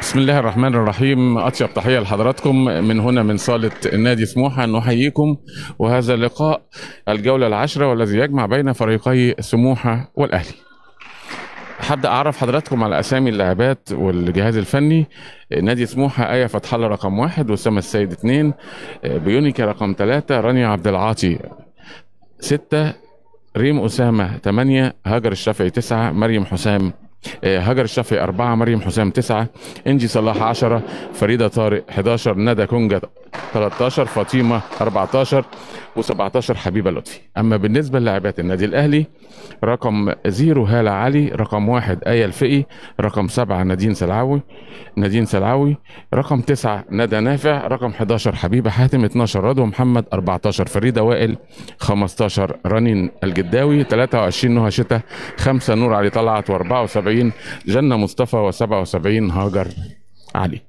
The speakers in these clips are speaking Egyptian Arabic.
بسم الله الرحمن الرحيم أطيب تحية لحضراتكم من هنا من صالة نادي سموحة نحييكم وهذا لقاء الجولة العاشرة والذي يجمع بين فريقي سموحة والأهلي هبدا اعرف حضراتكم على اسامي اللاعبات والجهاز الفني نادي سموحه ايه فتح الله رقم واحد وسام السيد اثنين بيونيكا رقم ثلاثه رانيا عبد العاطي سته ريم اسامه ثمانيه هاجر الشافعي تسعه مريم حسام آه، هاجر الشافعي أربعة مريم حسام تسعة إنجي صلاح عشرة فريدة طارق 11 ندى كونجا 13 فاطمة 14 و17 حبيبة لطفي أما بالنسبة للاعبات النادي الأهلي رقم زيرو هالة علي رقم واحد آية الفقي رقم سبعة نادين سلعوي نادين سلعوي رقم تسعة ندى نافع رقم 11 حبيبة حاتم 12 رضوى محمد 14 فريدة وائل 15 رنين الجداوي 23 نهى شتا 5 نور علي طلعت و74 جنة مصطفى و77 هاجر علي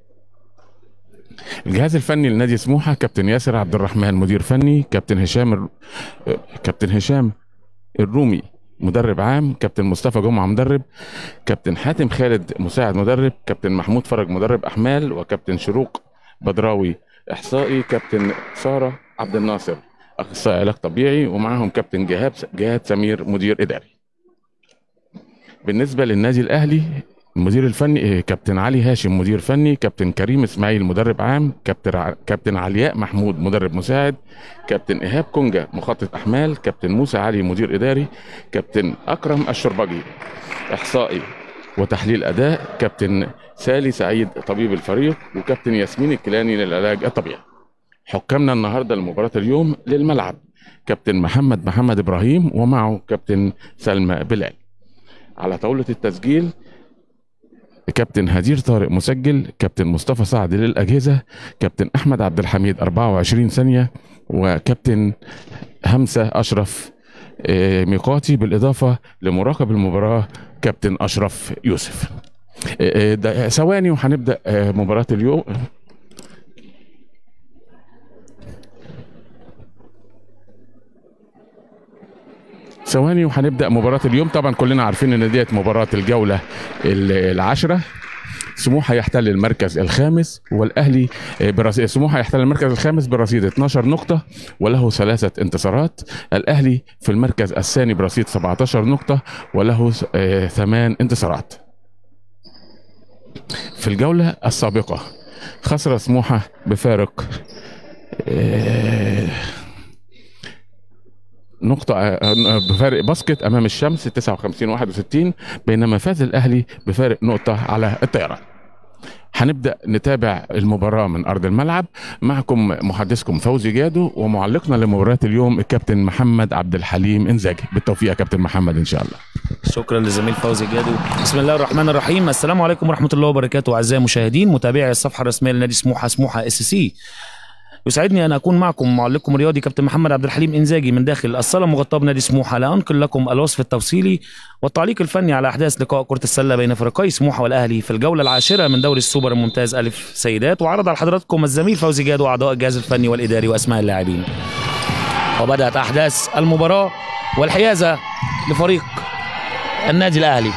الجهاز الفني لنادي سموحة كابتن ياسر عبد الرحمن مدير فني كابتن هشام الر... كابتن هشام الرومي مدرب عام كابتن مصطفى جمعة مدرب كابتن حاتم خالد مساعد مدرب كابتن محمود فرج مدرب أحمال وكابتن شروق بدراوي إحصائي كابتن سارة عبد الناصر أخصائي علاج طبيعي ومعاهم كابتن جهاد جهاد سمير مدير إداري بالنسبة للنادي الأهلي المدير الفني إيه، كابتن علي هاشم مدير فني كابتن كريم اسماعيل مدرب عام كابتن ع- كابتن علياء محمود مدرب مساعد كابتن ايهاب كونجا مخطط احمال كابتن موسى علي مدير اداري كابتن اكرم الشربجي احصائي وتحليل اداء كابتن سالي سعيد طبيب الفريق وكابتن ياسمين الكيلاني للعلاج الطبيعي حكامنا النهارده لمباراه اليوم للملعب كابتن محمد محمد ابراهيم ومعه كابتن سلمى بلال على طاوله التسجيل كابتن هدير طارق مسجل كابتن مصطفى سعد للأجهزة كابتن أحمد عبد الحميد 24 ثانية وكابتن همسة أشرف آه، ميقاتي بالإضافة لمراقب المباراة كابتن أشرف يوسف آه، آه، ده ثواني وهنبدأ آه، مباراة اليوم ثواني وهنبدا مباراه اليوم طبعا كلنا عارفين ان ديت مباراه الجوله ال- العاشره سموحه يحتل المركز الخامس والاهلي آه، برصيد سموحه يحتل المركز الخامس برصيد 12 نقطه وله ثلاثه انتصارات الاهلي في المركز الثاني برصيد 17 نقطه وله آه، ثمان انتصارات في الجوله السابقه خسر سموحه بفارق آه، نقطة آه، بفارق باسكت أمام الشمس 59 61 بينما فاز الأهلي بفارق نقطة على الطيران. هنبدأ نتابع المباراة من أرض الملعب معكم محدثكم فوزي جادو ومعلقنا لمباراة اليوم الكابتن محمد عبد الحليم إنزاجي بالتوفيق يا كابتن محمد إن شاء الله. شكرا للزميل فوزي جادو بسم الله الرحمن الرحيم السلام عليكم ورحمه الله وبركاته اعزائي المشاهدين متابعي الصفحه الرسميه لنادي سموحه سموحه اس سي يسعدني ان اكون معكم معلقكم الرياضي كابتن محمد عبد الحليم انزاجي من داخل الصاله المغطاه بنادي سموحه لانقل لكم الوصف التفصيلي والتعليق الفني على احداث لقاء كره السله بين فريقي سموحه والاهلي في الجوله العاشره من دوري السوبر الممتاز الف سيدات وعرض على حضراتكم الزميل فوزي جادو اعضاء الجهاز الفني والاداري واسماء اللاعبين وبدات احداث المباراه والحيازه لفريق النادي الاهلي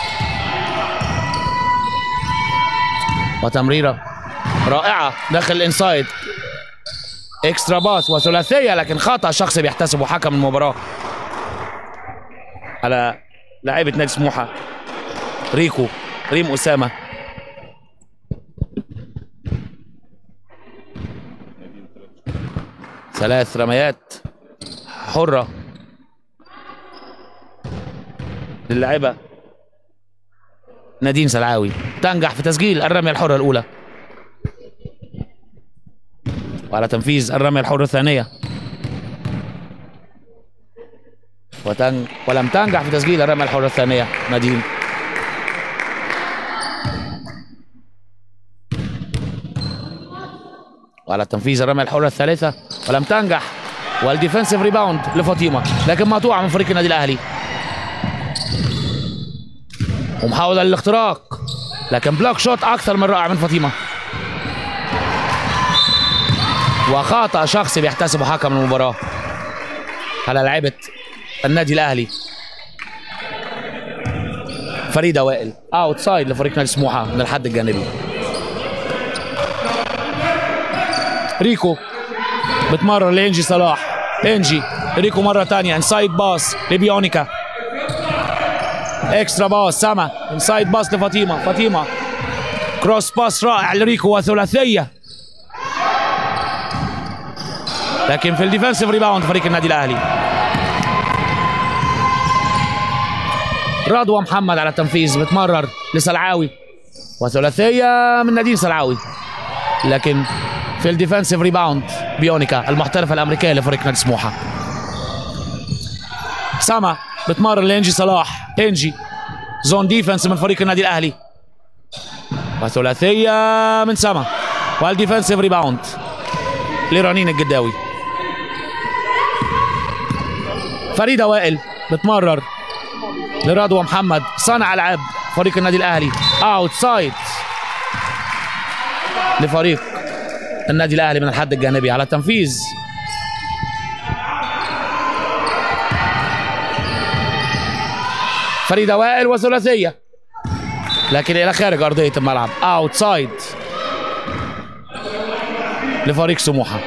وتمريره رائعه داخل الانسايد اكسترا باس وثلاثيه لكن خطا شخصي بيحتسبه حكم المباراه على لاعيبه نادي سموحه ريكو ريم اسامه ثلاث رميات حره للاعبه نادين سلعاوي تنجح في تسجيل الرميه الحره الاولى وعلى تنفيذ الرميه الحره الثانيه وتن... ولم تنجح في تسجيل الرميه الحره الثانيه نادين وعلى تنفيذ الرميه الحره الثالثه ولم تنجح والديفنسيف ريباوند لفاطمه لكن مقطوعه من فريق النادي الاهلي ومحاوله للاختراق لكن بلوك شوت اكثر من رائع من فاطمه وخطا شخصي بيحتسبه حكم المباراه على لعيبه النادي الاهلي فريده وائل اوت سايد لفريق نادي سموحه من الحد الجانبي ريكو بتمرر لانجي صلاح انجي ريكو مره تانية انسايد باس لبيونيكا اكسترا باس سما انسايد باس لفاطمه فاطمه كروس باس رائع لريكو وثلاثيه لكن في الديفنسيف ريباوند فريق النادي الاهلي رضوى محمد على التنفيذ بتمرر لسلعاوي وثلاثيه من نادين سلعاوي لكن في الديفنسيف ريباوند بيونيكا المحترفه الامريكيه لفريق نادي سموحه سما بتمرر لانجي صلاح انجي زون ديفنس من فريق النادي الاهلي وثلاثيه من سما والديفنسيف ريباوند لرنين الجداوي فريده وائل بتمرر لرضوى محمد صانع العاب فريق النادي الاهلي اوتسايد لفريق النادي الاهلي من الحد الجانبي على التنفيذ فريده وائل وثلاثيه لكن الى خارج ارضيه الملعب اوتسايد لفريق سموحه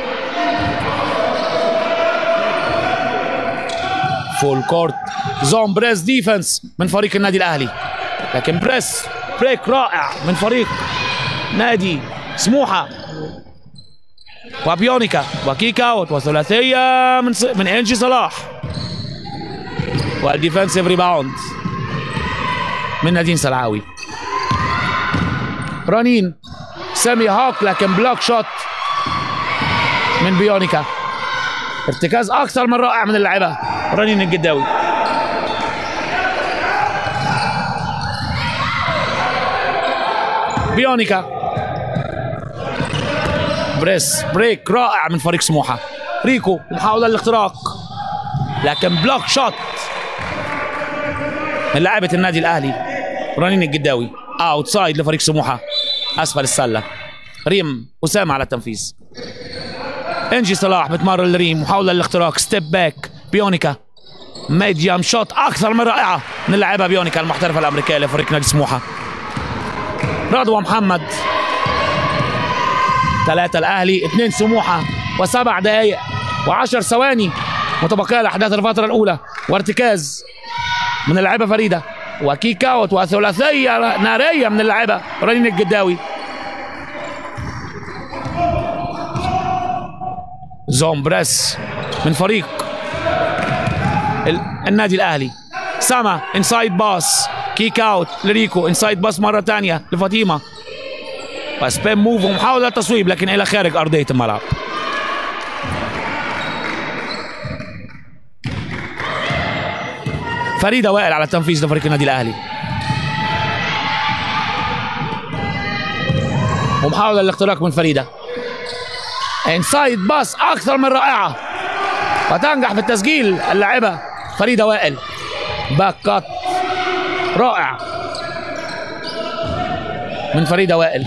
فول كورت زون بريس ديفنس من فريق النادي الاهلي لكن بريس بريك رائع من فريق نادي سموحه وبيونيكا وكيك اوت وثلاثيه من س... من انجي صلاح والديفنسيف ريباوند من نادين سلعاوي رنين سامي هاك لكن بلوك شوت من بيونيكا ارتكاز اكثر من رائع من اللاعبه رنين الجداوي بيونيكا بريس بريك رائع من فريق سموحه ريكو محاوله للاختراق لكن بلوك شوت من لاعبة النادي الاهلي رنين الجداوي اوتسايد لفريق سموحه اسفل السله ريم اسامه على التنفيذ انجي صلاح بتمرر لريم محاوله للاختراق ستيب باك بيونيكا ميديام شوت اكثر من رائعه من اللاعبه بيونيكا المحترفه الامريكيه لفريق نادي سموحه رضوى محمد ثلاثة الأهلي اثنين سموحة وسبع دقايق وعشر ثواني متبقية لأحداث الفترة الأولى وارتكاز من اللاعبة فريدة وكيك اوت وثلاثية نارية من اللاعبة رنين الجداوي زون بريس من فريق ال- النادي الأهلي سما انسايد باس كيك اوت لريكو انسايد باس مرة تانية لفاطمة وسبين موف ومحاولة تصويب لكن إلى خارج أرضية الملعب فريدة وائل على التنفيذ لفريق النادي الأهلي ومحاولة للاختراق من فريدة انسايد باس أكثر من رائعة وتنجح في التسجيل اللاعبة فريدة وائل باك كات رائع من فريدة وائل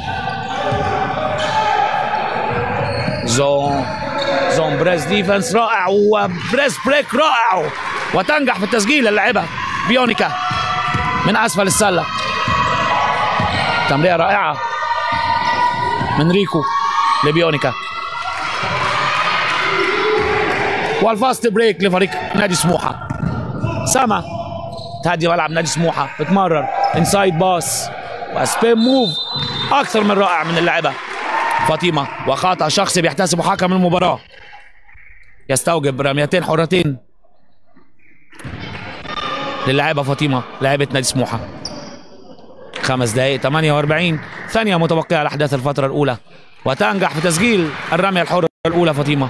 زون زون بريس ديفنس رائع وبريس بريك رائع وتنجح في التسجيل اللاعبة بيونيكا من أسفل السلة تمريرة رائعة من ريكو لبيونيكا والفاست بريك لفريق نادي سموحة سما تهدي ملعب نادي سموحة بتمرر انسايد باس وسبين موف أكثر من رائع من اللاعبة فاطمة وخطأ شخصي بيحتسب حكم المباراة يستوجب رميتين حرتين للاعبة فاطمة لاعبة نادي سموحة خمس دقائق 48 ثانية متبقية على أحداث الفترة الأولى وتنجح في تسجيل الرمية الحرة الأولى فاطمة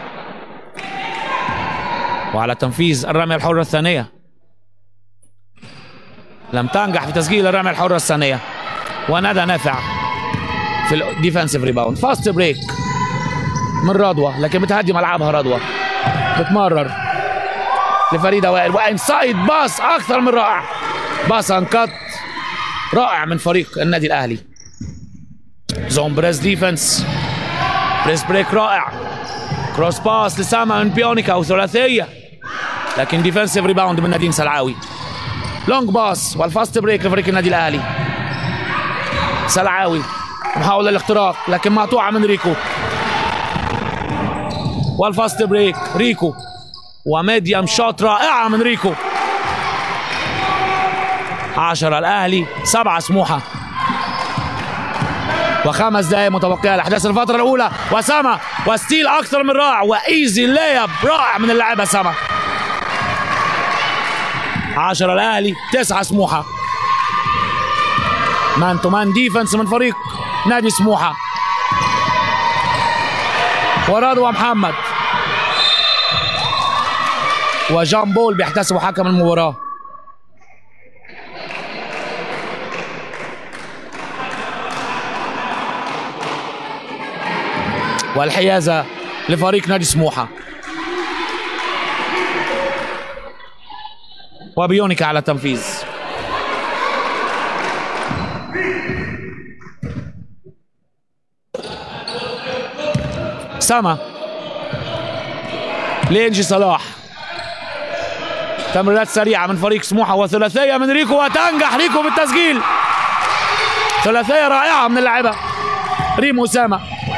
وعلى تنفيذ الرمية الحرة الثانية لم تنجح في تسجيل الرمية الحرة الثانية وندى نافع في الديفensive ريباوند فاست بريك من رضوى لكن بتهدي ملعبها رضوى بتمرر لفريده وائل وانسايد باس اكثر من رائع باس انكت رائع من فريق النادي الاهلي زون بريس ديفنس بريس بريك رائع كروس باس لساما من بيونيكا وثلاثيه لكن ديفنسيف ريباوند من نادين سلعاوي لونج باس والفاست بريك لفريق النادي الاهلي سلعاوي محاولة الاختراق لكن مقطوعة من ريكو والفاست بريك ريكو وميديم شوت رائعة من ريكو عشرة الأهلي سبعة سموحة وخمس دقائق متبقية لأحداث الفترة الأولى وسما وستيل أكثر من رائع وإيزي لايب رائع من اللاعبة سما عشرة الأهلي تسعة سموحة مان تو مان ديفنس من فريق نادي سموحة ورضوى محمد وجان بول بيحتسبوا حكم المباراة والحيازة لفريق نادي سموحة وبيونيكا على التنفيذ سما لينجي صلاح تمريرات سريعة من فريق سموحة وثلاثية من ريكو وتنجح ريكو بالتسجيل ثلاثية رائعة من اللاعبة ريم أسامة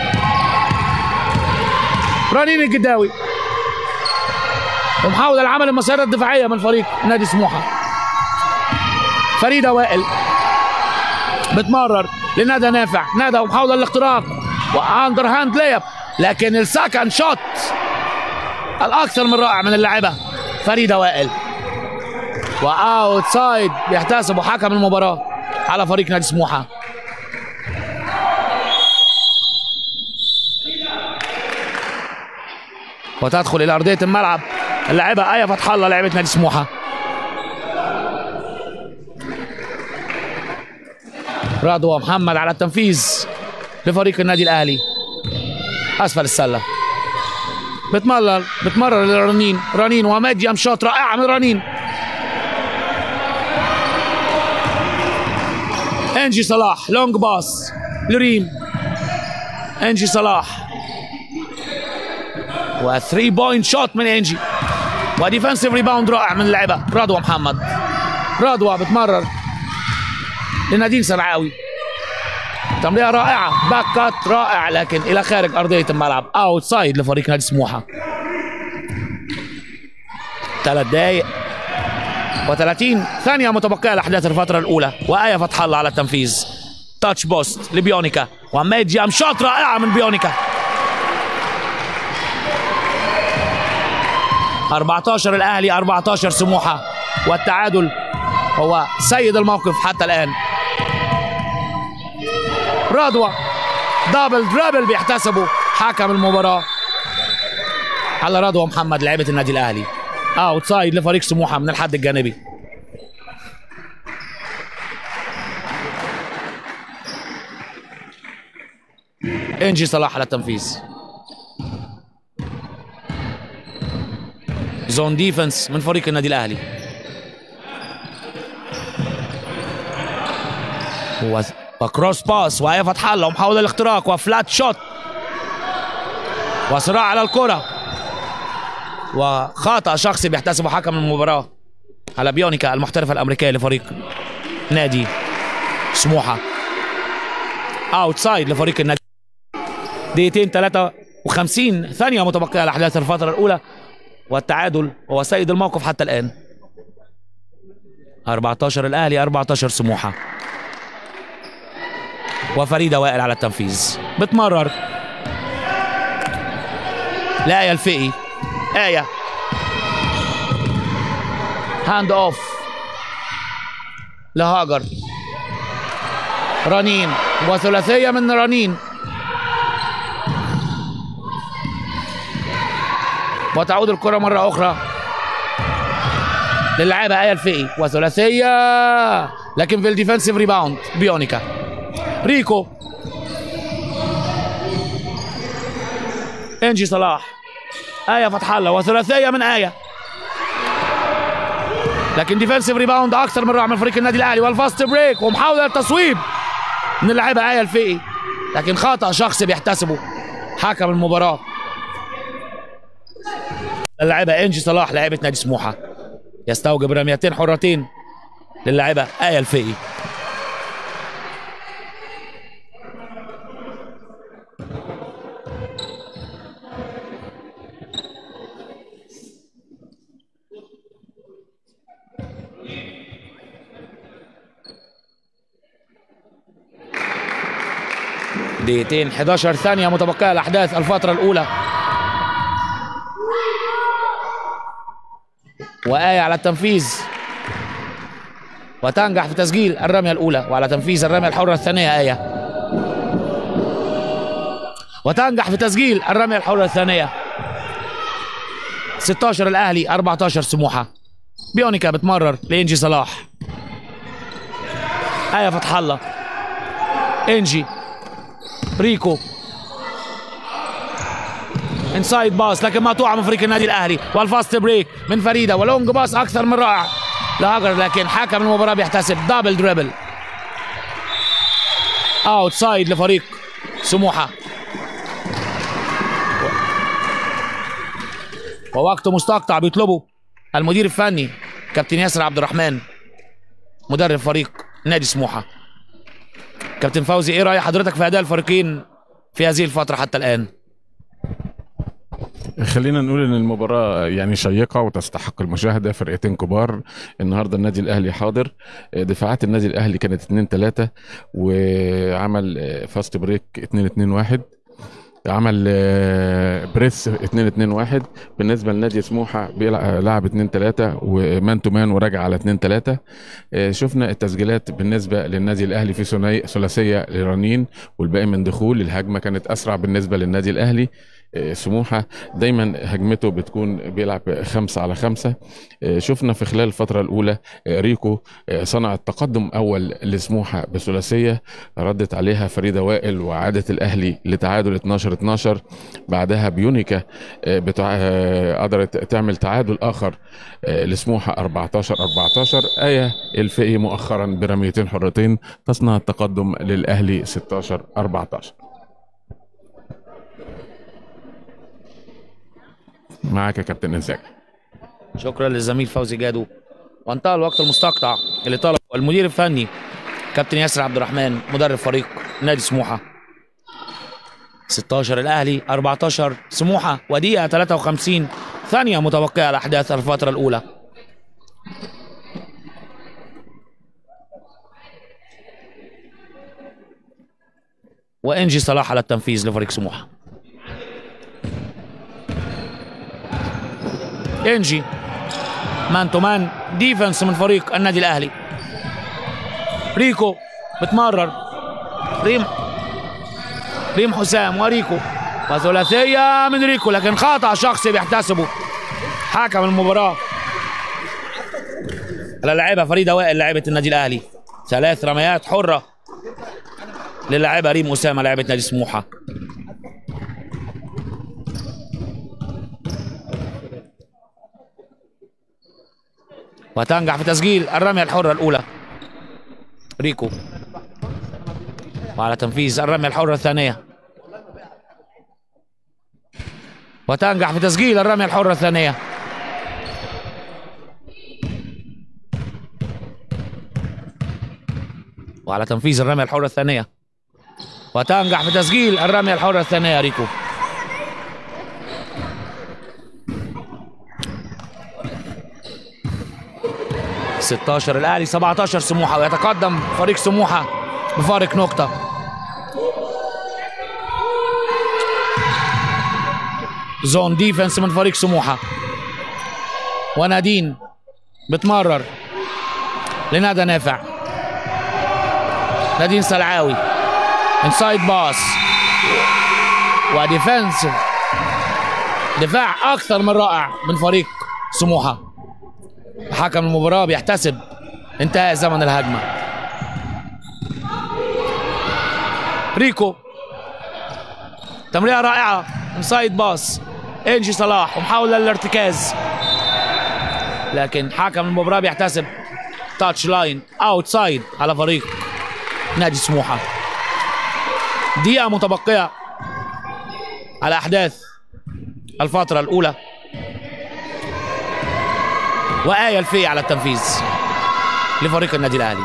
رنين الجداوي ومحاولة لعمل المسيرة الدفاعية من فريق نادي سموحة فريدة وائل بتمرر لندى نافع ندى ومحاولة للاختراق واندر هاند ليب لكن السكند شوت الاكثر من رائع من اللاعبة فريدة وائل واوت سايد بيحتسبوا حكم المباراة على فريق نادي سموحة وتدخل الى ارضيه الملعب اللاعبه ايه فتح الله لاعبه نادي سموحه رضوى محمد على التنفيذ لفريق النادي الاهلي اسفل السله بتمرر بتمرر لرنين رنين وميديم شوت رائعه من رنين انجي صلاح لونج باس لريم انجي صلاح و 3 بوينت شوت من انجي وديفنسيف ريباوند رائع من اللعبه رضوى محمد رضوى بتمرر لنادين سرعاوي تمريره رائعه باك كات رائع لكن الى خارج ارضيه الملعب اوت سايد لفريق نادي سموحه ثلاث دقائق و30 ثانيه متبقيه لاحداث الفتره الاولى وايه فتح الله على التنفيذ تاتش بوست لبيونيكا وميديم شوت رائعه من بيونيكا 14 الاهلي 14 سموحه والتعادل هو سيد الموقف حتى الان رضوى دبل درابل بيحتسبوا حكم المباراه على رضوى محمد لعيبه النادي الاهلي اوت سايد لفريق سموحه من الحد الجانبي انجي صلاح على التنفيذ زون ديفنس من فريق النادي الاهلي و- وكروس باس وهي فتح الله ومحاوله الاختراق وفلات شوت وصراع على الكره وخطا شخصي بيحتسبه حكم المباراه على بيونيكا المحترفه الامريكيه لفريق نادي سموحه اوتسايد لفريق النادي دقيقتين 53 ثانيه متبقيه لاحداث الفتره الاولى والتعادل هو سيد الموقف حتى الآن 14 الأهلي 14 سموحة وفريدة وائل على التنفيذ بتمرر لآية الفقي آية هاند اوف لهاجر رنين وثلاثية من رنين وتعود الكرة مرة أخرى للاعبة آية الفقي وثلاثية لكن في الديفensive ريباوند بيونيكا ريكو انجي صلاح آية فتح الله وثلاثية من آية لكن ديفنسيف ريباوند أكثر من رائع من فريق النادي الأهلي والفاست بريك ومحاولة التصويب من اللاعبة آية الفقي لكن خطأ شخصي بيحتسبه حكم المباراة اللاعبة انجي صلاح لاعبة نادي سموحة يستوجب رميتين حرتين للاعبة آية الفقي دقيقتين 11 ثانية متبقية الأحداث الفترة الأولى وآية على التنفيذ وتنجح في تسجيل الرمية الأولى وعلى تنفيذ الرمية الحرة الثانية آية وتنجح في تسجيل الرمية الحرة الثانية 16 الأهلي 14 سموحة بيونيكا بتمرر لإنجي صلاح آية فتح الله إنجي ريكو انسايد باص لكن مقطوعه من فريق النادي الاهلي والفاست بريك من فريده ولونج باص اكثر من رائع لهاجر لكن حكم المباراه بيحتسب دبل دريبل اوت سايد لفريق سموحه ووقته مستقطع بيطلبه المدير الفني كابتن ياسر عبد الرحمن مدرب فريق نادي سموحه كابتن فوزي ايه راي حضرتك في اداء الفريقين في هذه الفتره حتى الان خلينا نقول ان المباراه يعني شيقه وتستحق المشاهده فرقتين كبار النهارده النادي الاهلي حاضر دفاعات النادي الاهلي كانت 2 3 وعمل فاست بريك 2 2 1 عمل بريس 2 2 1 بالنسبه لنادي سموحه بيلعب لعب 2 3 ومان تو مان وراجع على 2 3 شفنا التسجيلات بالنسبه للنادي الاهلي في ثلاثيه لرنين والباقي من دخول الهجمه كانت اسرع بالنسبه للنادي الاهلي سموحة دايما هجمته بتكون بيلعب خمسة على خمسة شفنا في خلال الفترة الأولى ريكو صنع التقدم أول لسموحة بثلاثية ردت عليها فريدة وائل وعادت الأهلي لتعادل 12 12 بعدها بيونيكا بتاع قدرت تعمل تعادل آخر لسموحة 14 14 آية الفقي مؤخرا برميتين حرتين تصنع التقدم للأهلي 16 14 معاك يا كابتن انساك شكرا للزميل فوزي جادو وانتهى الوقت المستقطع اللي طلبه المدير الفني كابتن ياسر عبد الرحمن مدرب فريق نادي سموحه 16 الاهلي 14 سموحه ودقيقه 53 ثانيه متبقيه على احداث الفتره الاولى وانجي صلاح على التنفيذ لفريق سموحه انجي مان تو مان ديفنس من فريق النادي الاهلي ريكو بتمرر ريم ريم حسام وريكو وثلاثية من ريكو لكن خطأ شخصي بيحتسبه حكم المباراة على اللاعبة فريدة وائل لاعبة النادي الأهلي ثلاث رميات حرة للاعبة ريم أسامة لاعبة نادي سموحة وتنجح في تسجيل الرمية الحرة الأولى ريكو وعلى تنفيذ الرمية الحرة الثانية وتنجح في تسجيل الرمية الحرة الثانية وعلى تنفيذ الرمية الحرة الثانية وتنجح في تسجيل الرمية الحرة الثانية ريكو ستاشر الاهلي 17 سموحه ويتقدم فريق سموحه بفارق نقطه زون ديفنس من فريق سموحه ونادين بتمرر لندى نافع نادين سلعاوي انسايد باس وديفنس دفاع اكثر من رائع من فريق سموحه حكم المباراه بيحتسب انتهاء زمن الهجمه ريكو تمريره رائعه انسايد باس انجي صلاح ومحاوله للارتكاز لكن حكم المباراه بيحتسب تاتش لاين اوتسايد على فريق نادي سموحه دقيقه متبقيه على احداث الفتره الاولى وآية الفي على التنفيذ لفريق النادي الأهلي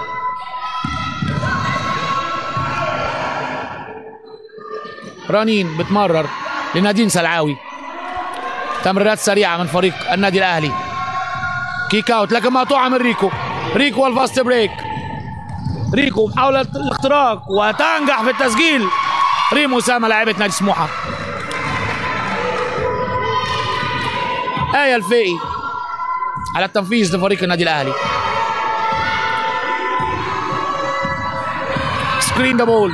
رنين بتمرر لنادين سلعاوي تمريرات سريعة من فريق النادي الأهلي كيك اوت لكن مقطوعة من ريكو ريكو والفاست بريك ريكو محاولة الاختراق وتنجح في التسجيل ريم اسامه لاعبه نادي سموحه آية الفقي على التنفيذ لفريق النادي الأهلي سكرين ذا بول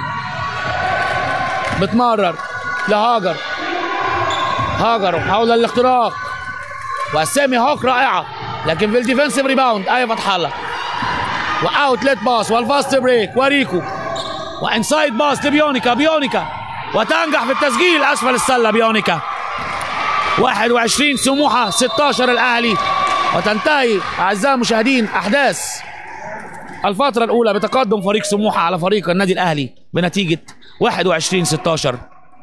بتمرر لهاجر هاجر حول الاختراق واسامي هوك رائعه لكن في الديفنسيف ريباوند ايه فتح الله واوتلت باس والفاست بريك وريكو وانسايد باس لبيونيكا بيونيكا وتنجح في التسجيل اسفل السله بيونيكا 21 سموحه 16 الاهلي وتنتهي اعزائي المشاهدين احداث الفترة الأولى بتقدم فريق سموحة على فريق النادي الأهلي بنتيجة 21 16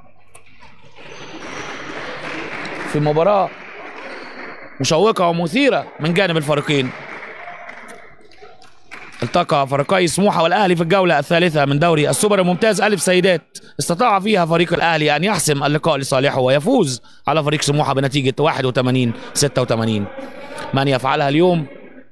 في مباراة مشوقة ومثيرة من جانب الفريقين التقى فريقي سموحة والأهلي في الجولة الثالثة من دوري السوبر الممتاز ألف سيدات استطاع فيها فريق الأهلي أن يحسم اللقاء لصالحه ويفوز على فريق سموحة بنتيجة 81 86 من يفعلها اليوم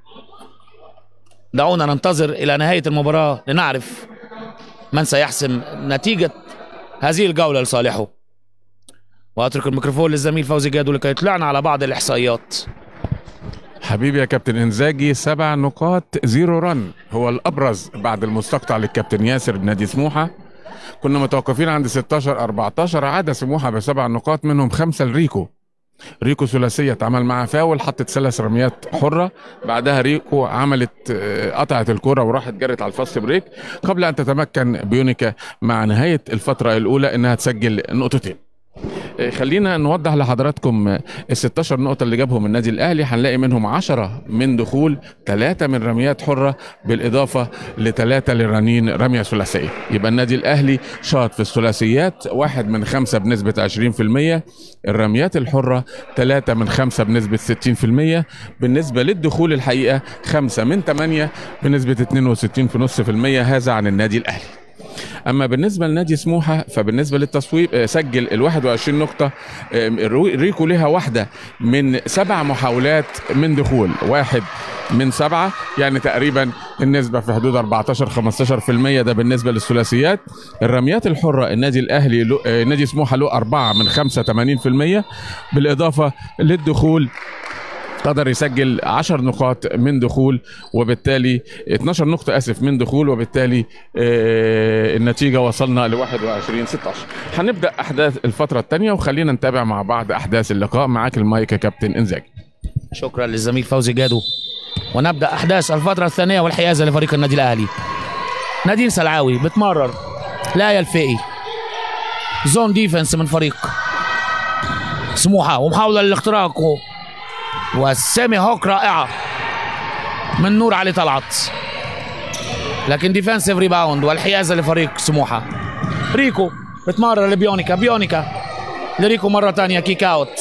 دعونا ننتظر إلى نهاية المباراة لنعرف من سيحسم نتيجة هذه الجولة لصالحه وأترك الميكروفون للزميل فوزي جادو لكي يطلعنا على بعض الإحصائيات حبيبي يا كابتن انزاجي سبع نقاط زيرو رن هو الابرز بعد المستقطع للكابتن ياسر بنادي سموحه كنا متوقفين عند 16 14 عاد سموحه بسبع نقاط منهم خمسه لريكو ريكو ثلاثية اتعمل معها فاول حطت ثلاث رميات حرة بعدها ريكو عملت آه، قطعت الكرة وراحت جرت على الفاست بريك قبل أن تتمكن بيونيكا مع نهاية الفترة الأولى إنها تسجل نقطتين آه، خلينا نوضح لحضراتكم آه، ال 16 نقطة اللي جابهم النادي الأهلي هنلاقي منهم 10 من دخول ثلاثة من رميات حرة بالإضافة لثلاثة للرنين رمية ثلاثية يبقى النادي الأهلي شاط في الثلاثيات واحد من خمسة بنسبة 20% الرميات الحرة ثلاثة من خمسة بنسبة 60% بالنسبة للدخول الحقيقة خمسة من ثمانية بنسبة 62.5% هذا عن النادي الأهلي اما بالنسبه لنادي سموحه فبالنسبه للتصويب آه، سجل ال 21 نقطه آه، رو- ريكو لها واحده من سبع محاولات من دخول واحد من سبعه يعني تقريبا النسبه في حدود 14 15% ده بالنسبه للثلاثيات الرميات الحره النادي الاهلي له آه، نادي سموحه له اربعه من خمسه 80% بالاضافه للدخول قدر يسجل 10 نقاط من دخول وبالتالي 12 نقطة آسف من دخول وبالتالي آه، النتيجة وصلنا ل 21 16 هنبدأ أحداث الفترة الثانية وخلينا نتابع مع بعض أحداث اللقاء معاك المايك يا كابتن إنزاجي شكرا للزميل فوزي جادو ونبدا احداث الفتره الثانيه والحيازه لفريق النادي الاهلي نادين سلعاوي بتمرر لا يلفقي زون ديفنس من فريق سموحه ومحاوله للاختراق و- والسامي هوك رائعه من نور علي طلعت لكن ديفensive ريباوند والحيازه لفريق سموحه ريكو بتمرر لبيونيكا بيونيكا لريكو مره ثانيه كيك اوت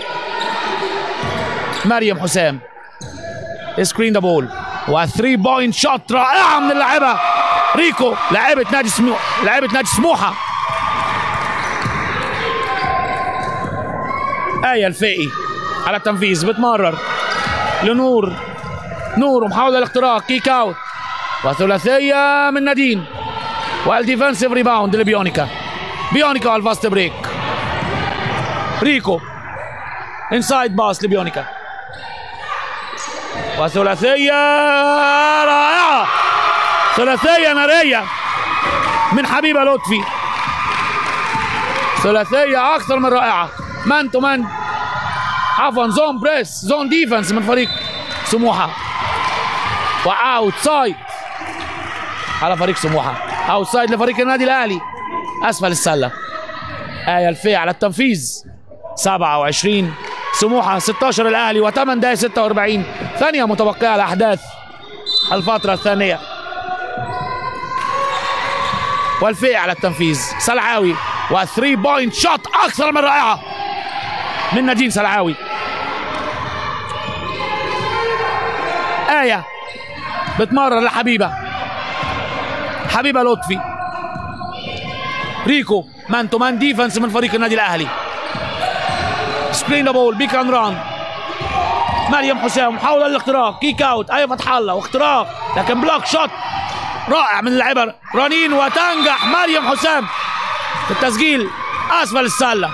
مريم حسام سكرين ذا بول و3 بوينت شوت رائعه من اللاعبه ريكو لاعبه نادي سموحه لاعبه نادي سموحه آية الفقي على التنفيذ بتمرر لنور نور ومحاولة الاختراق كيك اوت وثلاثية من نادين والديفنسيف ريباوند لبيونيكا بيونيكا على الفاست بريك ريكو انسايد باس لبيونيكا وثلاثية رائعة ثلاثية نارية من حبيبة لطفي ثلاثية أكثر من رائعة مان تو مان عفوا زون بريس زون ديفنس من فريق سموحة وأوت سايد على فريق سموحة أوت سايد لفريق النادي الأهلي أسفل السلة آية الفي على التنفيذ 27 سموحة 16 الأهلي و8 دقائق 46 ثانية متبقية على أحداث الفترة الثانية والفي على التنفيذ سلعاوي و3 بوينت شوت أكثر من رائعة من نادين سلعاوي آية بتمرر لحبيبة حبيبة لطفي ريكو مان تو مان ديفنس من فريق النادي الأهلي سكرين ذا بول بيك اند ران مريم حسام محاولة للاختراق كيك اوت اي فتح الله واختراق لكن بلوك شوت رائع من اللاعبة رنين وتنجح مريم حسام التسجيل اسفل السله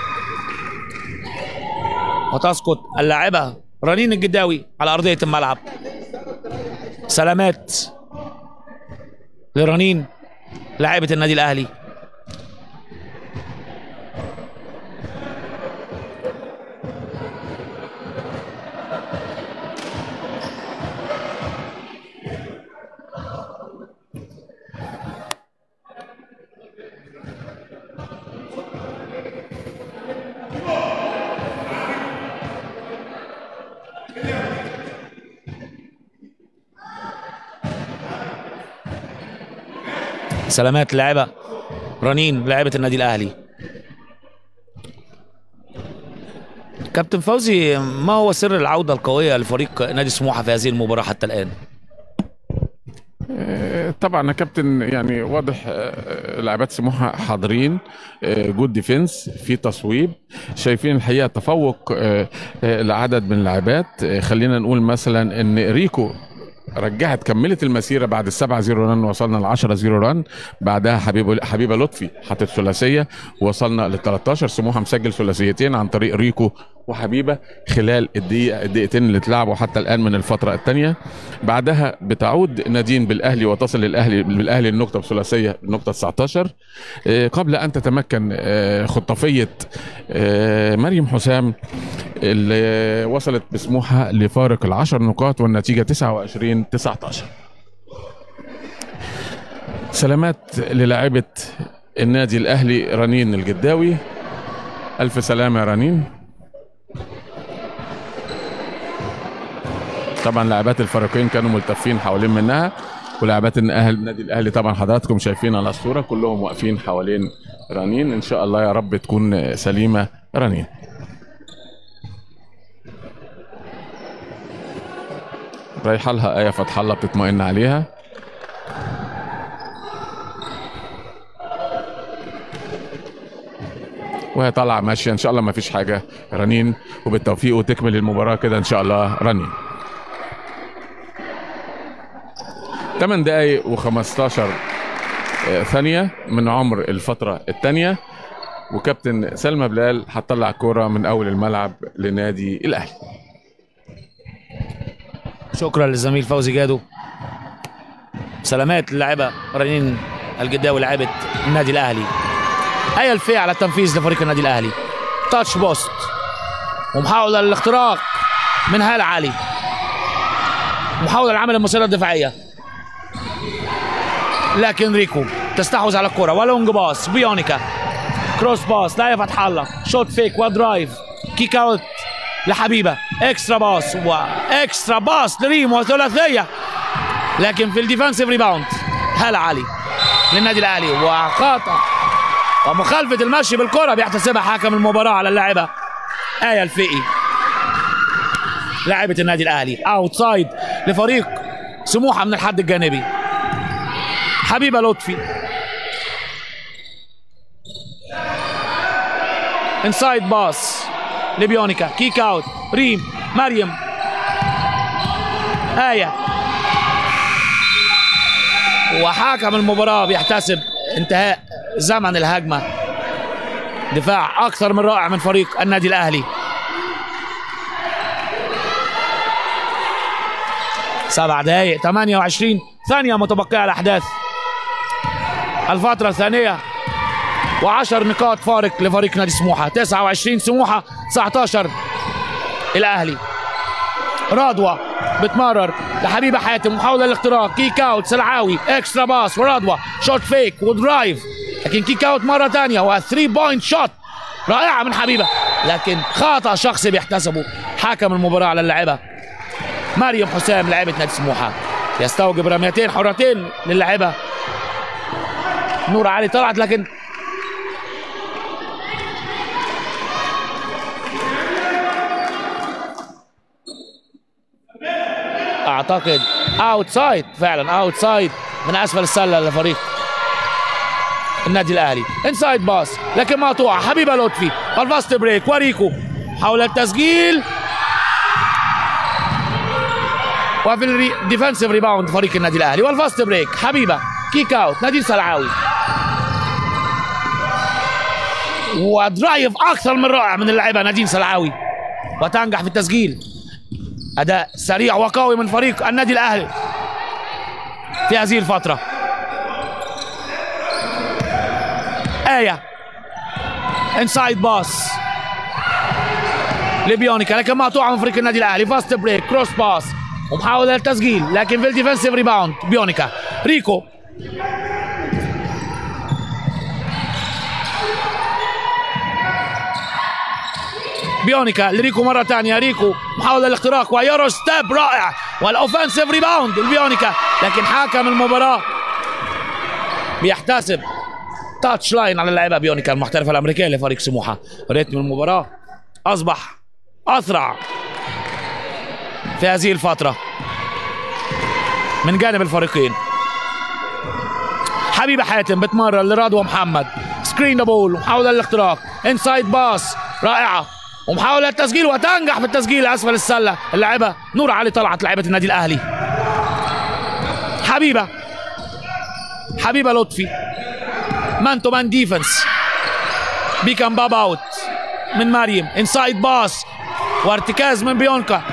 وتسقط اللاعبه رنين الجداوي على ارضيه الملعب سلامات لرنين لاعبه النادي الاهلي سلامات لاعبة رنين لاعبة النادي الأهلي كابتن فوزي ما هو سر العودة القوية لفريق نادي سموحة في هذه المباراة حتى الآن؟ طبعا يا كابتن يعني واضح آه، لاعبات سموحه حاضرين آه، جود ديفنس في تصويب شايفين الحقيقه تفوق آه، آه، لعدد من اللاعبات آه، خلينا نقول مثلا ان ريكو رجعت كملت المسيره بعد السبعة زيرو رن وصلنا ل 10 زيرو رن بعدها حبيبه حبيبه لطفي حطت ثلاثيه وصلنا لل 13 سموحه مسجل ثلاثيتين عن طريق ريكو وحبيبه خلال الدقيقه الدقيقتين اللي اتلعبوا حتى الان من الفتره الثانيه بعدها بتعود نادين بالاهلي وتصل للاهلي بالاهلي النقطه بثلاثيه النقطه 19 آه، قبل ان تتمكن آه، خطافيه آه، مريم حسام اللي وصلت بسموحه لفارق العشر نقاط والنتيجه 29 19 سلامات للاعبه النادي الاهلي رنين الجداوي الف سلامه يا رنين طبعا لاعبات الفريقين كانوا ملتفين حوالين منها ولاعبات الأهل النادي الاهلي طبعا حضراتكم شايفين على الصوره كلهم واقفين حوالين رنين ان شاء الله يا رب تكون سليمه رنين رايحه لها ايه فتح الله بتطمئن عليها وهي طالعه ماشيه ان شاء الله ما فيش حاجه رنين وبالتوفيق وتكمل المباراه كده ان شاء الله رنين 8 دقايق و15 ثانية من عمر الفترة الثانية وكابتن سلمى بلال هتطلع كورة من أول الملعب لنادي الأهلي شكرا للزميل فوزي جادو سلامات للاعبة رنين الجداوي لاعبة النادي الأهلي آية الفي على التنفيذ لفريق النادي الأهلي تاتش بوست ومحاولة للاختراق من هال علي محاولة لعمل المسيرة الدفاعية لكن ريكو تستحوذ على الكرة ولونج باص بيونيكا كروس باص لا فتح الله شوت فيك ودرايف كيك اوت لحبيبه اكسترا باص واكسترا باص لريم وثلاثيه لكن في الديفensive ريباوند هلا علي للنادي الاهلي وخطا ومخالفه المشي بالكره بيحتسبها حكم المباراه على اللاعبه ايه الفقي لاعبه النادي الاهلي اوتسايد لفريق سموحه من الحد الجانبي حبيبه لطفي انسايد باص لبيونيكا كيك اوت ريم مريم آية وحكم المباراة بيحتسب انتهاء زمن الهجمة دفاع أكثر من رائع من فريق النادي الأهلي سبع دقايق 28 ثانية متبقية على الأحداث الفترة الثانية و10 نقاط فارق لفريق نادي سموحة 29 سموحة 19 الأهلي رضوى بتمرر لحبيبة حاتم محاولة للاختراق كيك اوت سلعاوي اكسترا باس ورضوى شوت فيك ودرايف لكن كيك اوت مرة تانية و 3 بوينت شوت رائعة من حبيبة لكن خطأ شخصي بيحتسبه حكم المباراة على اللاعبة مريم حسام لاعبة نادي سموحة يستوجب رميتين حرتين للاعبة نور علي طلعت لكن اعتقد اوتسايد فعلا اوتسايد من اسفل السله لفريق النادي الاهلي انسايد باس لكن مقطوعه حبيبه لطفي الفاست بريك وريكو حول التسجيل وفي الديفنسيف ريباوند فريق النادي الاهلي والفاست بريك حبيبه كيك اوت نادين سلعاوي ودرايف اكثر من رائع من اللاعبه نادين سلعاوي وتنجح في التسجيل اداء سريع وقوي من فريق النادي الاهلي في هذه الفتره ايه انسايد باس لبيونيكا لكن مقطوعه من فريق النادي الاهلي فاست بريك كروس باس ومحاوله للتسجيل لكن في الديفنسيف ريباوند بيونيكا ريكو بيونيكا لريكو مرة ثانية ريكو محاولة للاختراق ويورو ستيب رائع والاوفنسيف ريباوند البيونيكا لكن حاكم المباراة بيحتسب تاتش لاين على اللاعبة بيونيكا المحترفة الأمريكية لفريق سموحة ريتم المباراة أصبح أسرع في هذه الفترة من جانب الفريقين حبيبة حاتم بتمرر لرضوى محمد سكرين ذا بول ومحاولة للاختراق انسايد باس رائعة ومحاولة التسجيل وتنجح في التسجيل أسفل السلة اللاعبة نور علي طلعت لاعبة النادي الأهلي حبيبة حبيبة لطفي مان تو مان ديفنس بيكم باب اوت من مريم انسايد باس وارتكاز من بيونكا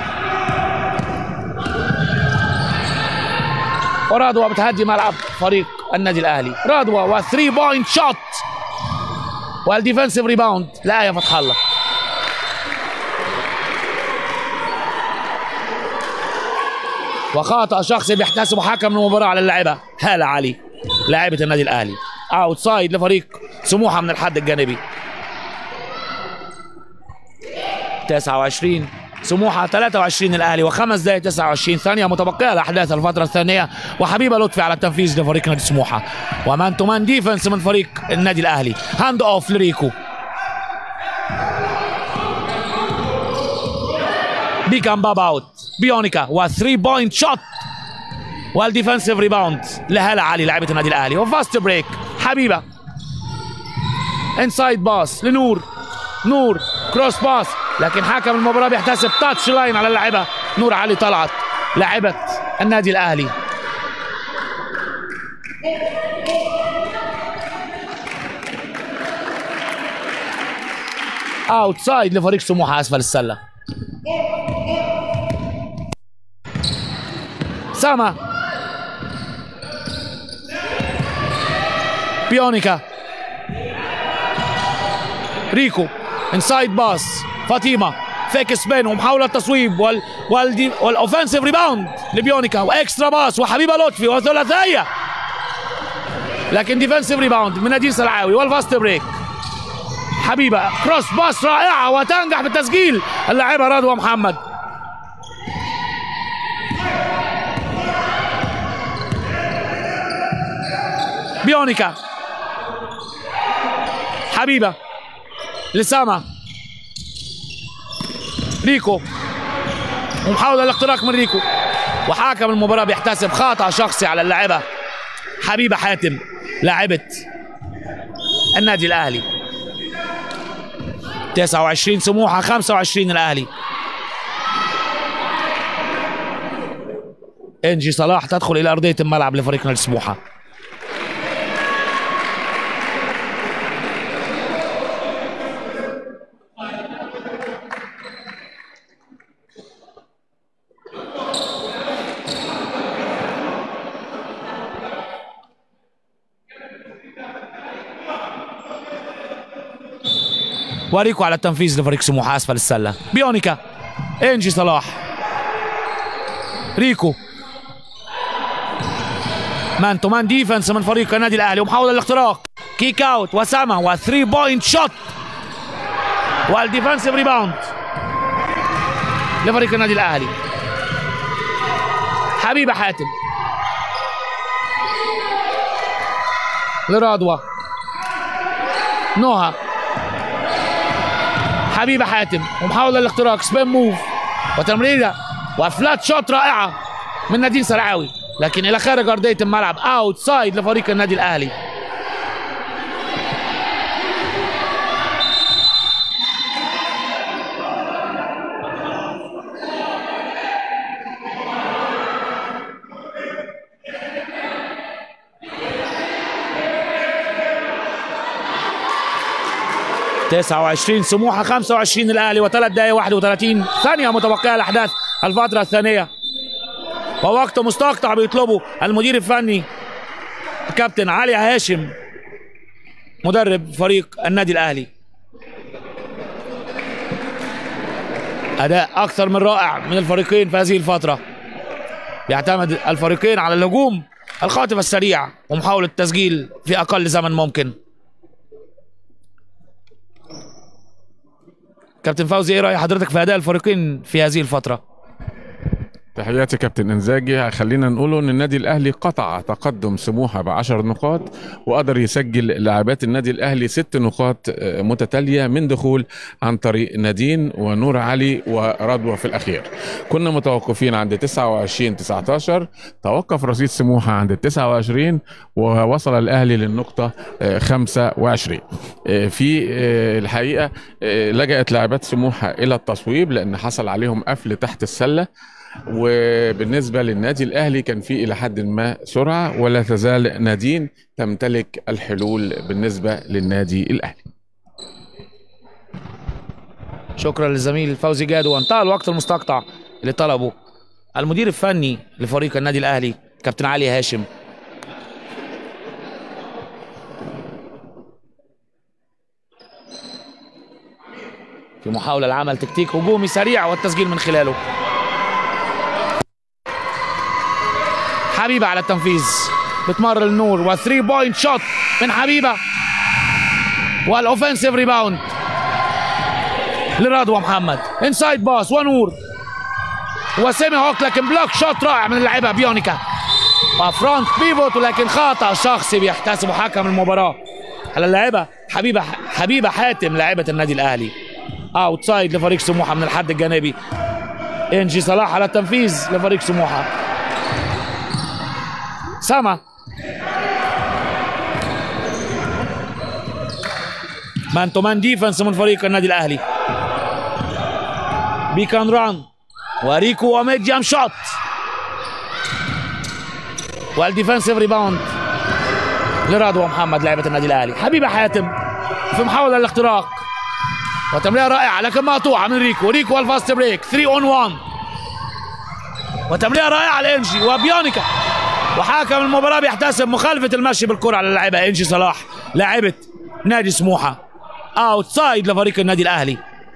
ورادوا بتهدي ملعب فريق النادي الاهلي رادوا و 3 بوينت شوت والديفنسيف ريباوند لآية فتح الله وخطأ شخصي بيحتسبه حكم المباراة على اللاعبة هالة علي لاعبة النادي الأهلي اوتسايد لفريق سموحة من الحد الجانبي 29 سموحة 23 الأهلي وخمس دقائق 29 ثانية متبقية لأحداث الفترة الثانية وحبيبة لطفي على التنفيذ لفريق نادي سموحة ومان تو مان ديفنس من فريق النادي الأهلي هاند أوف لريكو بيكام باب اوت بيونيكا و 3 بوينت شوت والديفنسيف ريباوند لهلا علي لاعبة النادي الاهلي وفاست بريك حبيبه انسايد باس لنور نور كروس باس لكن حكم المباراه بيحتسب تاتش لاين على اللاعبه نور علي طلعت لاعبه النادي الاهلي اوتسايد لفريق سموحه اسفل السله سما بيونيكا ريكو انسايد باس فاطمه فيك سبين ومحاوله تصويب وال وال والاوفنسيف ريباوند لبيونيكا واكسترا باس وحبيبه لطفي وثلاثيه لكن ديفنسيف ريباوند من نادين سلعاوي والفاست بريك حبيبه كروس باس رائعه وتنجح بالتسجيل اللاعبه رضوى محمد بيونيكا حبيبه لسامة ريكو ومحاولة الاختراق من ريكو وحاكم المباراة بيحتسب خطأ شخصي على اللاعبة حبيبة حاتم لاعبة النادي الأهلي 29 سموحة 25 الأهلي انجي صلاح تدخل إلى أرضية الملعب لفريق نادي سموحة وريكو على التنفيذ لفريق سموحة أسفل السلة بيونيكا إنجي صلاح ريكو مان تو مان ديفنس من فريق النادي الأهلي ومحاولة الاختراق كيك أوت وسامة و 3 بوينت شوت والديفنسيف ريباوند لفريق النادي الأهلي حبيبة حاتم لرادوة نوها حبيبه حاتم ومحاوله للاختراق سبين موف وتمريره وفلات شوت رائعه من نادين سرعاوي لكن الى خارج ارضيه الملعب اوت سايد لفريق النادي الاهلي 29 سموحة 25 الأهلي وثلاث دقائق 31 ثانية متبقية الأحداث الفترة الثانية ووقت مستقطع بيطلبه المدير الفني الكابتن علي هاشم مدرب فريق النادي الأهلي أداء أكثر من رائع من الفريقين في هذه الفترة بيعتمد الفريقين على الهجوم الخاطف السريع ومحاولة التسجيل في أقل زمن ممكن كابتن فوزي ايه رأي حضرتك في أداء الفريقين في هذه الفترة؟ تحياتي كابتن انزاجي خلينا نقوله ان النادي الاهلي قطع تقدم سموحه بعشر نقاط وقدر يسجل لاعبات النادي الاهلي ست نقاط آه، متتاليه من دخول عن طريق نادين ونور علي ورضوى في الاخير كنا متوقفين عند 29 19 توقف رصيد سموحه عند 29 ووصل الاهلي للنقطه آه، 25 آه، في آه، الحقيقه آه، لجأت لاعبات سموحه الى التصويب لان حصل عليهم قفل تحت السله وبالنسبة للنادي الأهلي كان في إلى حد ما سرعة ولا تزال نادين تمتلك الحلول بالنسبة للنادي الأهلي شكرا للزميل فوزي جاد وانتهى الوقت المستقطع اللي طلبه المدير الفني لفريق النادي الاهلي كابتن علي هاشم في محاولة لعمل تكتيك هجومي سريع والتسجيل من خلاله حبيبة على التنفيذ بتمر النور وثري بوينت شوت من حبيبة والاوفنسيف ريباوند لرضوى محمد انسايد باس ونور وسيمي هوك لكن بلوك شوت رائع من اللاعبة بيونيكا وفرونت بيفوت ولكن خطأ شخصي بيحتسبه حكم المباراة على اللاعبة حبيبة حبيبة حاتم لاعبة النادي الأهلي اوتسايد لفريق سموحة من الحد الجانبي انجي صلاح على التنفيذ لفريق سموحة سما مان تو مان ديفنس من فريق النادي الاهلي بيكان ران وريكو وميد جام شوت والديفنسيف ريباوند لرضوى محمد لاعبة النادي الاهلي حبيبة حاتم في محاولة للاختراق وتمريرة رائعة لكن مقطوعة من ريكو ريكو الفاست بريك 3 اون 1 وتمريرة رائعة لانجي وبيونيكا وحاكم المباراة بيحتسب مخالفة المشي بالكرة على اللاعبة انجي صلاح لاعبة نادي سموحة اوتسايد لفريق النادي الاهلي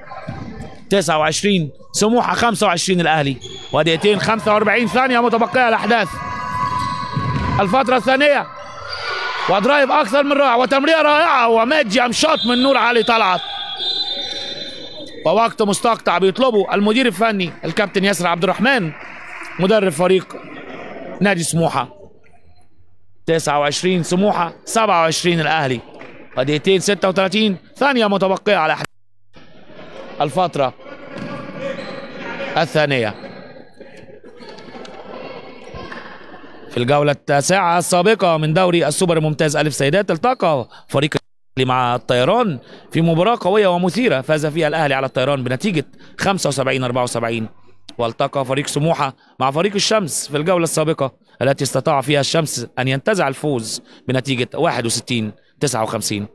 29 سموحة 25 الاهلي ودقيقتين 45 ثانية متبقية الاحداث الفترة الثانية ودرايف اكثر من رائع وتمريرة رائعة ومجي شوت من نور علي طلعت ووقت مستقطع بيطلبه المدير الفني الكابتن ياسر عبد الرحمن مدرب فريق نادي سموحة 29 سموحة 27 الأهلي ودقيقتين 36 ثانية متبقية على أحد الفترة الثانية في الجولة التاسعة السابقة من دوري السوبر الممتاز ألف سيدات التقى فريق الأهلي مع الطيران في مباراة قوية ومثيرة فاز فيها الأهلي على الطيران بنتيجة 75 74 والتقى فريق سموحة مع فريق الشمس في الجولة السابقة التي استطاع فيها الشمس أن ينتزع الفوز بنتيجة 61 59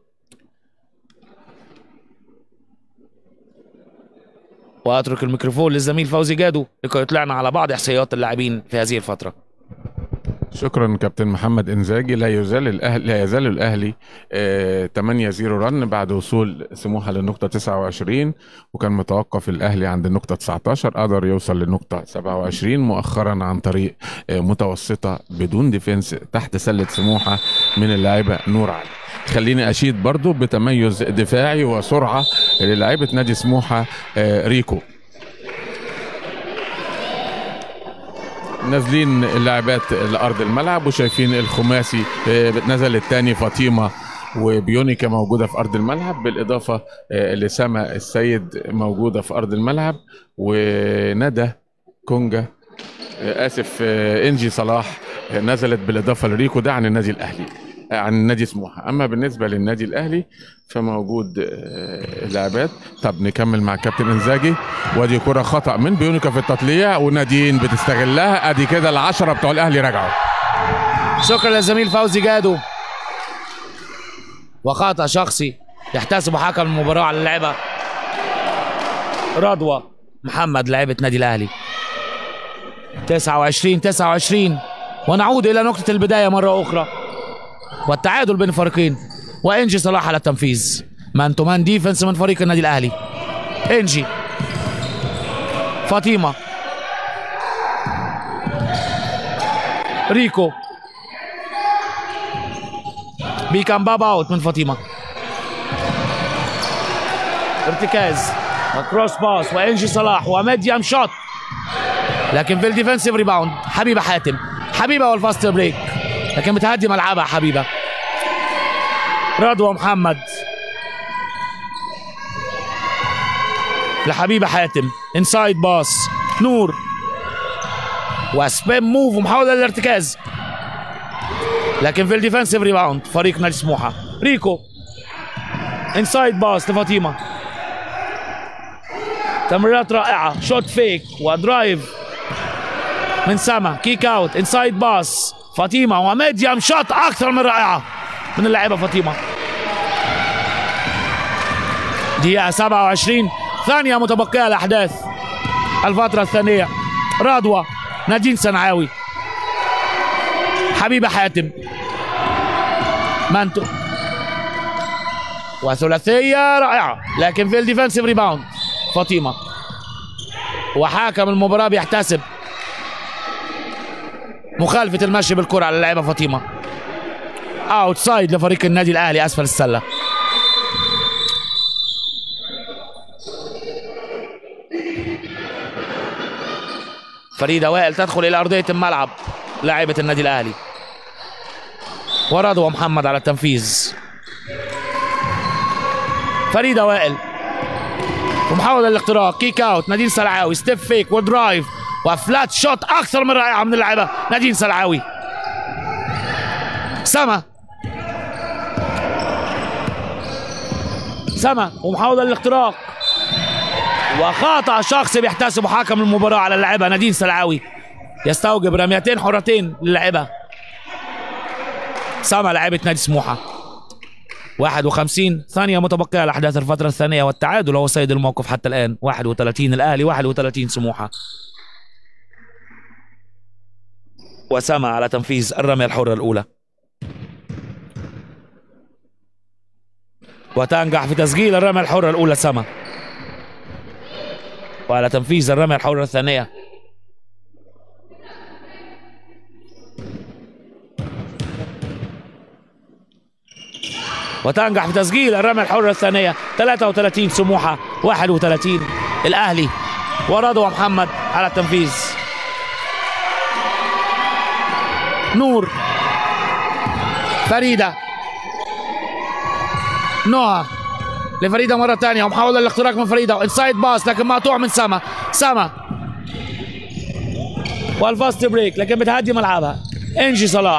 وأترك الميكروفون للزميل فوزي جادو لكي يطلعنا على بعض إحصائيات اللاعبين في هذه الفترة شكرا كابتن محمد انزاجي لا يزال الاهلي لا يزال الاهلي آه 8 0 رن بعد وصول سموحه للنقطه 29 وكان متوقف الاهلي عند النقطه 19 قدر يوصل للنقطه 27 مؤخرا عن طريق آه متوسطه بدون ديفنس تحت سله سموحه من اللاعبه نور علي خليني اشيد برضو بتميز دفاعي وسرعه للاعيبه نادي سموحه آه ريكو نازلين اللاعبات لارض الملعب وشايفين الخماسي آه، نزل الثاني فاطمه وبيونيكا موجوده في ارض الملعب بالاضافه آه، لسما السيد موجوده في ارض الملعب وندى كونجا آه، اسف آه، انجي صلاح آه، نزلت بالاضافه لريكو ده عن النادي الاهلي آه، عن النادي سموحه اما بالنسبه للنادي الاهلي فموجود آه، اللاعبات طب نكمل مع كابتن انزاجي وادي كره خطا من بيونيكا في التطليع ونادين بتستغلها ادي كده العشرة بتوع الاهلي رجعوا شكرا للزميل فوزي جادو وخطأ شخصي يحتسب حكم المباراة على اللعبة رضوى محمد لاعبة نادي الأهلي 29 29 ونعود إلى نقطة البداية مرة أخرى والتعادل بين الفريقين وإنجي صلاح على التنفيذ مان تو مان ديفنس من فريق النادي الأهلي إنجي فاطمة ريكو بيكام باب اوت من فاطمه ارتكاز وكروس باس وانجي صلاح وميديم شوت لكن في الديفنسيف ريباوند حبيبه حاتم حبيبه والفاست بريك لكن بتهدي ملعبها حبيبه رضوى محمد لحبيبه حاتم انسايد باس نور وسبين موف ومحاوله للارتكاز لكن في الديفنسيف ريباوند فريق نادي سموحه ريكو انسايد باس لفاطمه تمريرات رائعه شوت فيك ودرايف من سما كيك اوت انسايد باس فاطمه وميديم شوت اكثر من رائعه من اللاعبه فاطمه دقيقه 27 ثانيه متبقيه لاحداث الفتره الثانيه رضوى نادين سنعاوي حبيبه حاتم مانتو وثلاثيه رائعه لكن في الديفنسيف ريباوند فاطمه وحاكم المباراه بيحتسب مخالفه المشي بالكره على اللاعبه فاطمه اوتسايد لفريق النادي الاهلي اسفل السله فريدة وائل تدخل إلى أرضية الملعب لاعبة النادي الأهلي ورضوى محمد على التنفيذ فريدة وائل ومحاولة للاختراق كيك اوت نادين سلعاوي ستيب فيك ودرايف وفلات شوت أكثر من رائعة من اللاعبة نادين سلعاوي سما سما ومحاولة للاختراق وخطأ شخصي بيحتسبه حكم المباراة على اللاعبة نادين سلعاوي يستوجب رميتين حرتين للاعبة سما لاعبة نادي سموحة 51 ثانية متبقية لأحداث الفترة الثانية والتعادل هو سيد الموقف حتى الآن 31 الأهلي 31 سموحة وسما على تنفيذ الرمية الحرة الأولى وتنجح في تسجيل الرمية الحرة الأولى سما وعلى تنفيذ الرمية الحرة الثانية وتنجح في تسجيل الرمية الحرة الثانية 33 سموحة 31 الأهلي ورضوى محمد على التنفيذ نور فريدة نوها لفريدة مرة ثانية ومحاولة للاختراق من فريدة وانسايد باس لكن مقطوع من سما سما والفاست بريك لكن بتهدي ملعبها انجي صلاح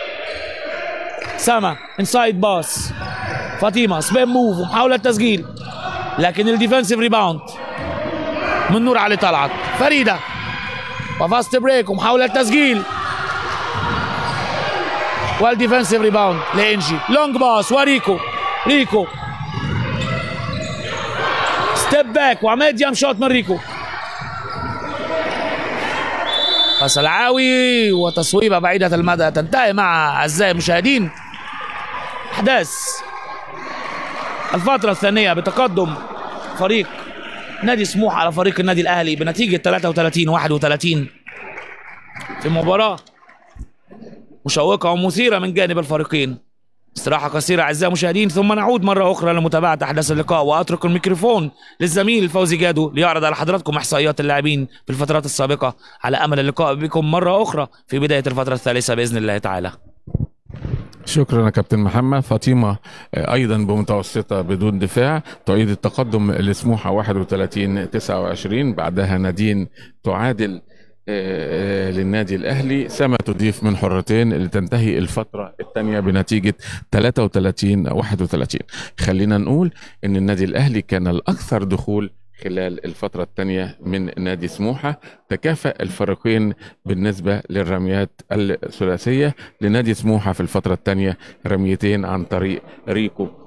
سما انسايد باس فاطمة سبين موف ومحاولة تسجيل لكن الديفنسيف ريباوند من نور علي طلعت فريدة وفاست بريك ومحاولة تسجيل والديفنسيف ريباوند لانجي لونج باس وريكو ريكو ستيب باك وميديم شوت من ريكو فسلعاوي وتصويبه بعيدة المدى تنتهي مع أعزائي المشاهدين أحداث الفترة الثانية بتقدم فريق نادي سموحة على فريق النادي الأهلي بنتيجة 33 31 في مباراة مشوقة ومثيرة من جانب الفريقين استراحة قصيرة أعزائي المشاهدين ثم نعود مرة أخرى لمتابعة أحداث اللقاء وأترك الميكروفون للزميل فوزي جادو ليعرض على حضراتكم إحصائيات اللاعبين في الفترات السابقة على أمل اللقاء بكم مرة أخرى في بداية الفترة الثالثة بإذن الله تعالى شكرا يا كابتن محمد فاطمة أيضا بمتوسطة بدون دفاع تعيد التقدم لسموحة 31 29 بعدها نادين تعادل آه، للنادي الاهلي سما تضيف من حرتين لتنتهي الفتره الثانيه بنتيجه 33 31 خلينا نقول ان النادي الاهلي كان الاكثر دخول خلال الفترة الثانية من نادي سموحة تكافأ الفريقين بالنسبة للرميات الثلاثية لنادي سموحة في الفترة الثانية رميتين عن طريق ريكو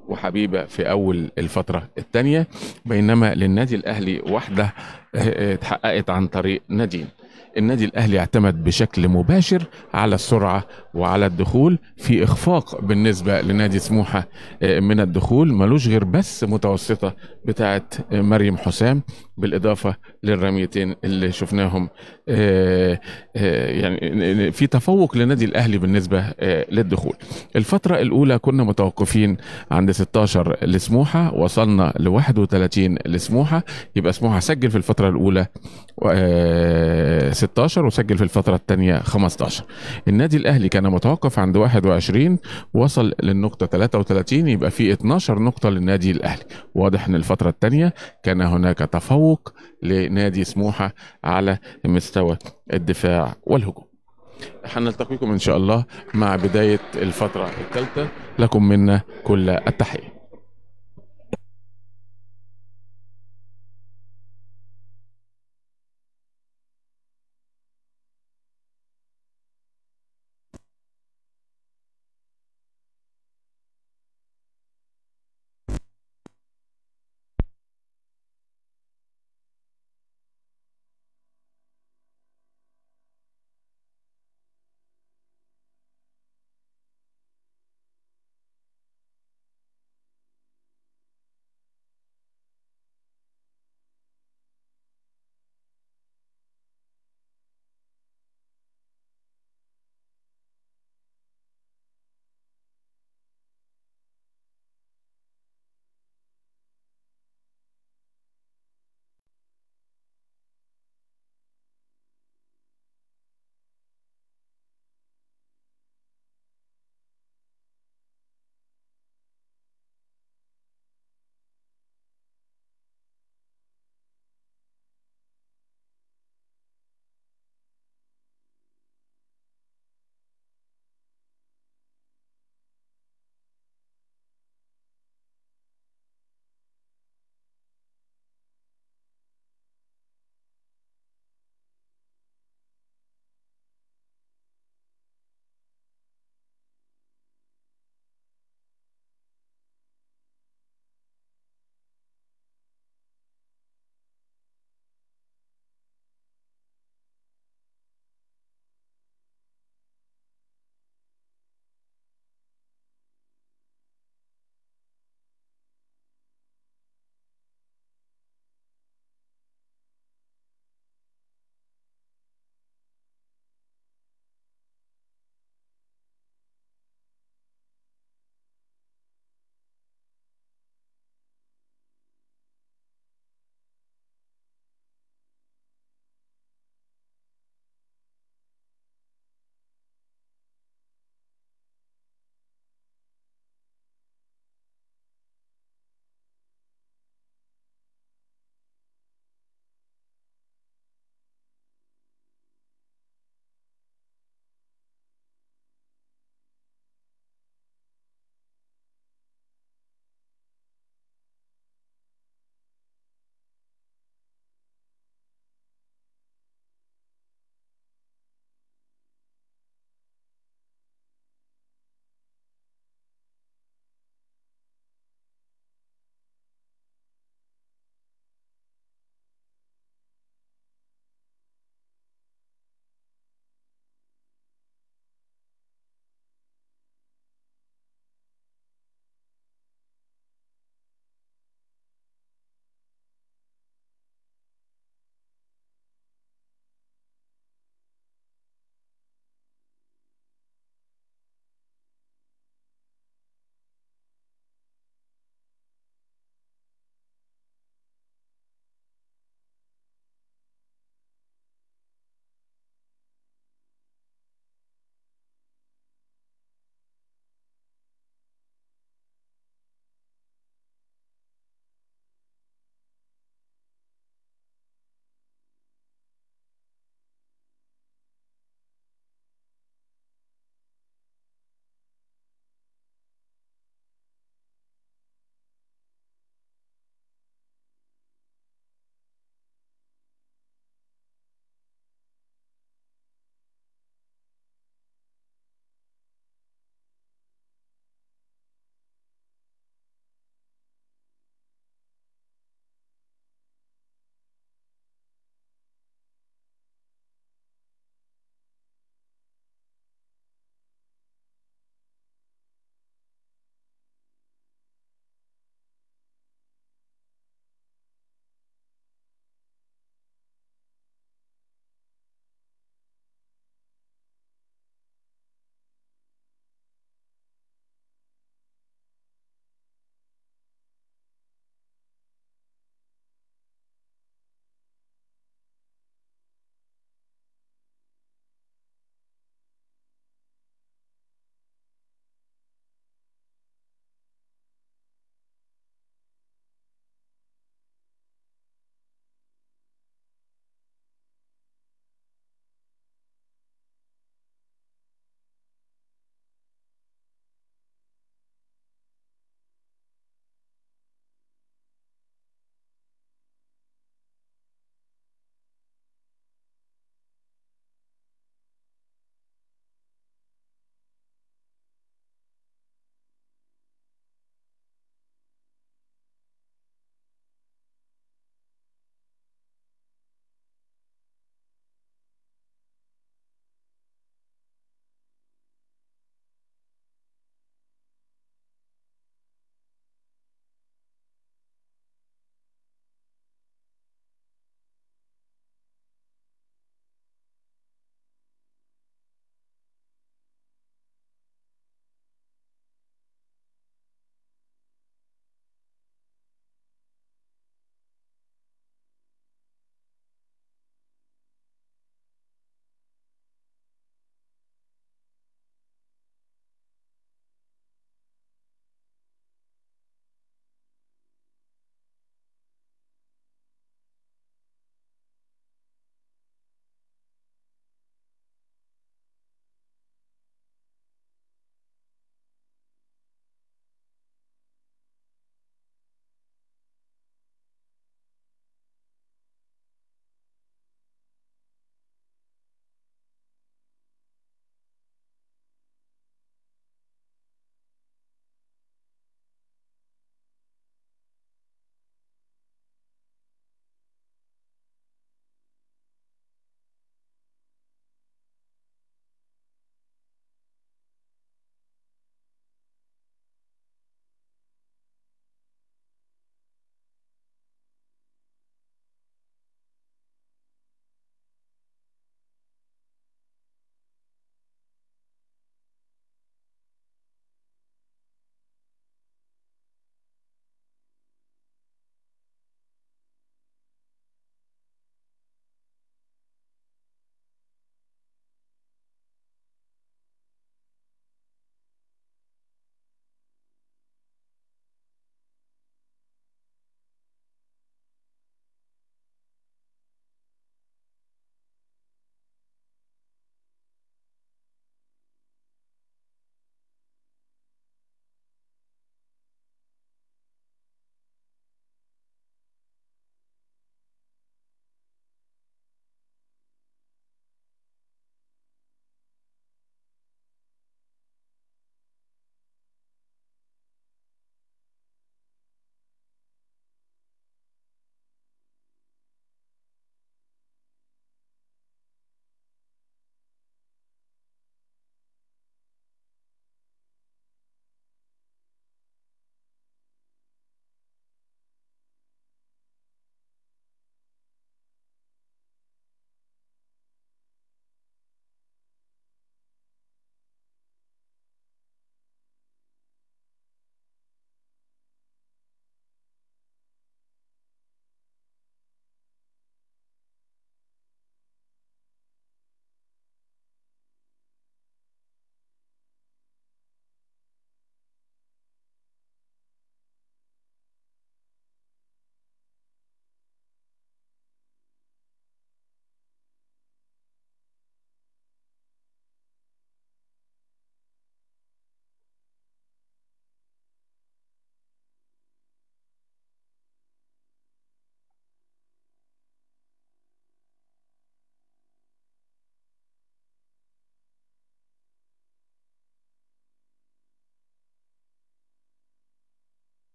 وحبيبه في اول الفتره الثانيه بينما للنادي الاهلي واحده آه، آه، اتحققت عن طريق نادين النادي الاهلي اعتمد بشكل مباشر على السرعه وعلى الدخول في اخفاق بالنسبه لنادي سموحه آه، من الدخول ملوش غير بس متوسطه بتاعه آه، مريم حسام بالاضافه للرميتين اللي شفناهم آه، آه، يعني في تفوق للنادي الاهلي بالنسبه آه، للدخول الفتره الاولى كنا متوقفين عند 16 لسموحه وصلنا ل 31 لسموحه يبقى سموحه سجل في الفتره الاولى آه، 16 وسجل في الفتره الثانيه 15 النادي الاهلي كان متوقف عند 21 وصل للنقطه 33 يبقى في 12 نقطه للنادي الاهلي واضح ان الفتره الثانيه كان هناك تفوق لنادي سموحه على مستوى الدفاع والهجوم هنلتقيكم ان شاء الله مع بدايه الفتره الثالثه لكم منا كل التحيه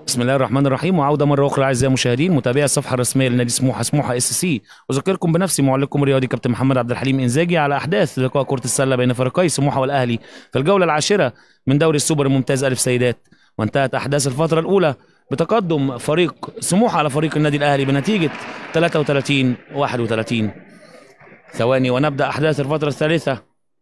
بسم الله الرحمن الرحيم وعوده مره اخرى اعزائي المشاهدين متابعي الصفحه الرسميه لنادي سموحه سموحه اس سي اذكركم بنفسي معلقكم الرياضي كابتن محمد عبد الحليم انزاجي على احداث لقاء كره السله بين فريقي سموحه والاهلي في الجوله العاشره من دوري السوبر الممتاز الف سيدات وانتهت احداث الفتره الاولى بتقدم فريق سموحه على فريق النادي الاهلي بنتيجه 33 31 ثواني ونبدا احداث الفتره الثالثه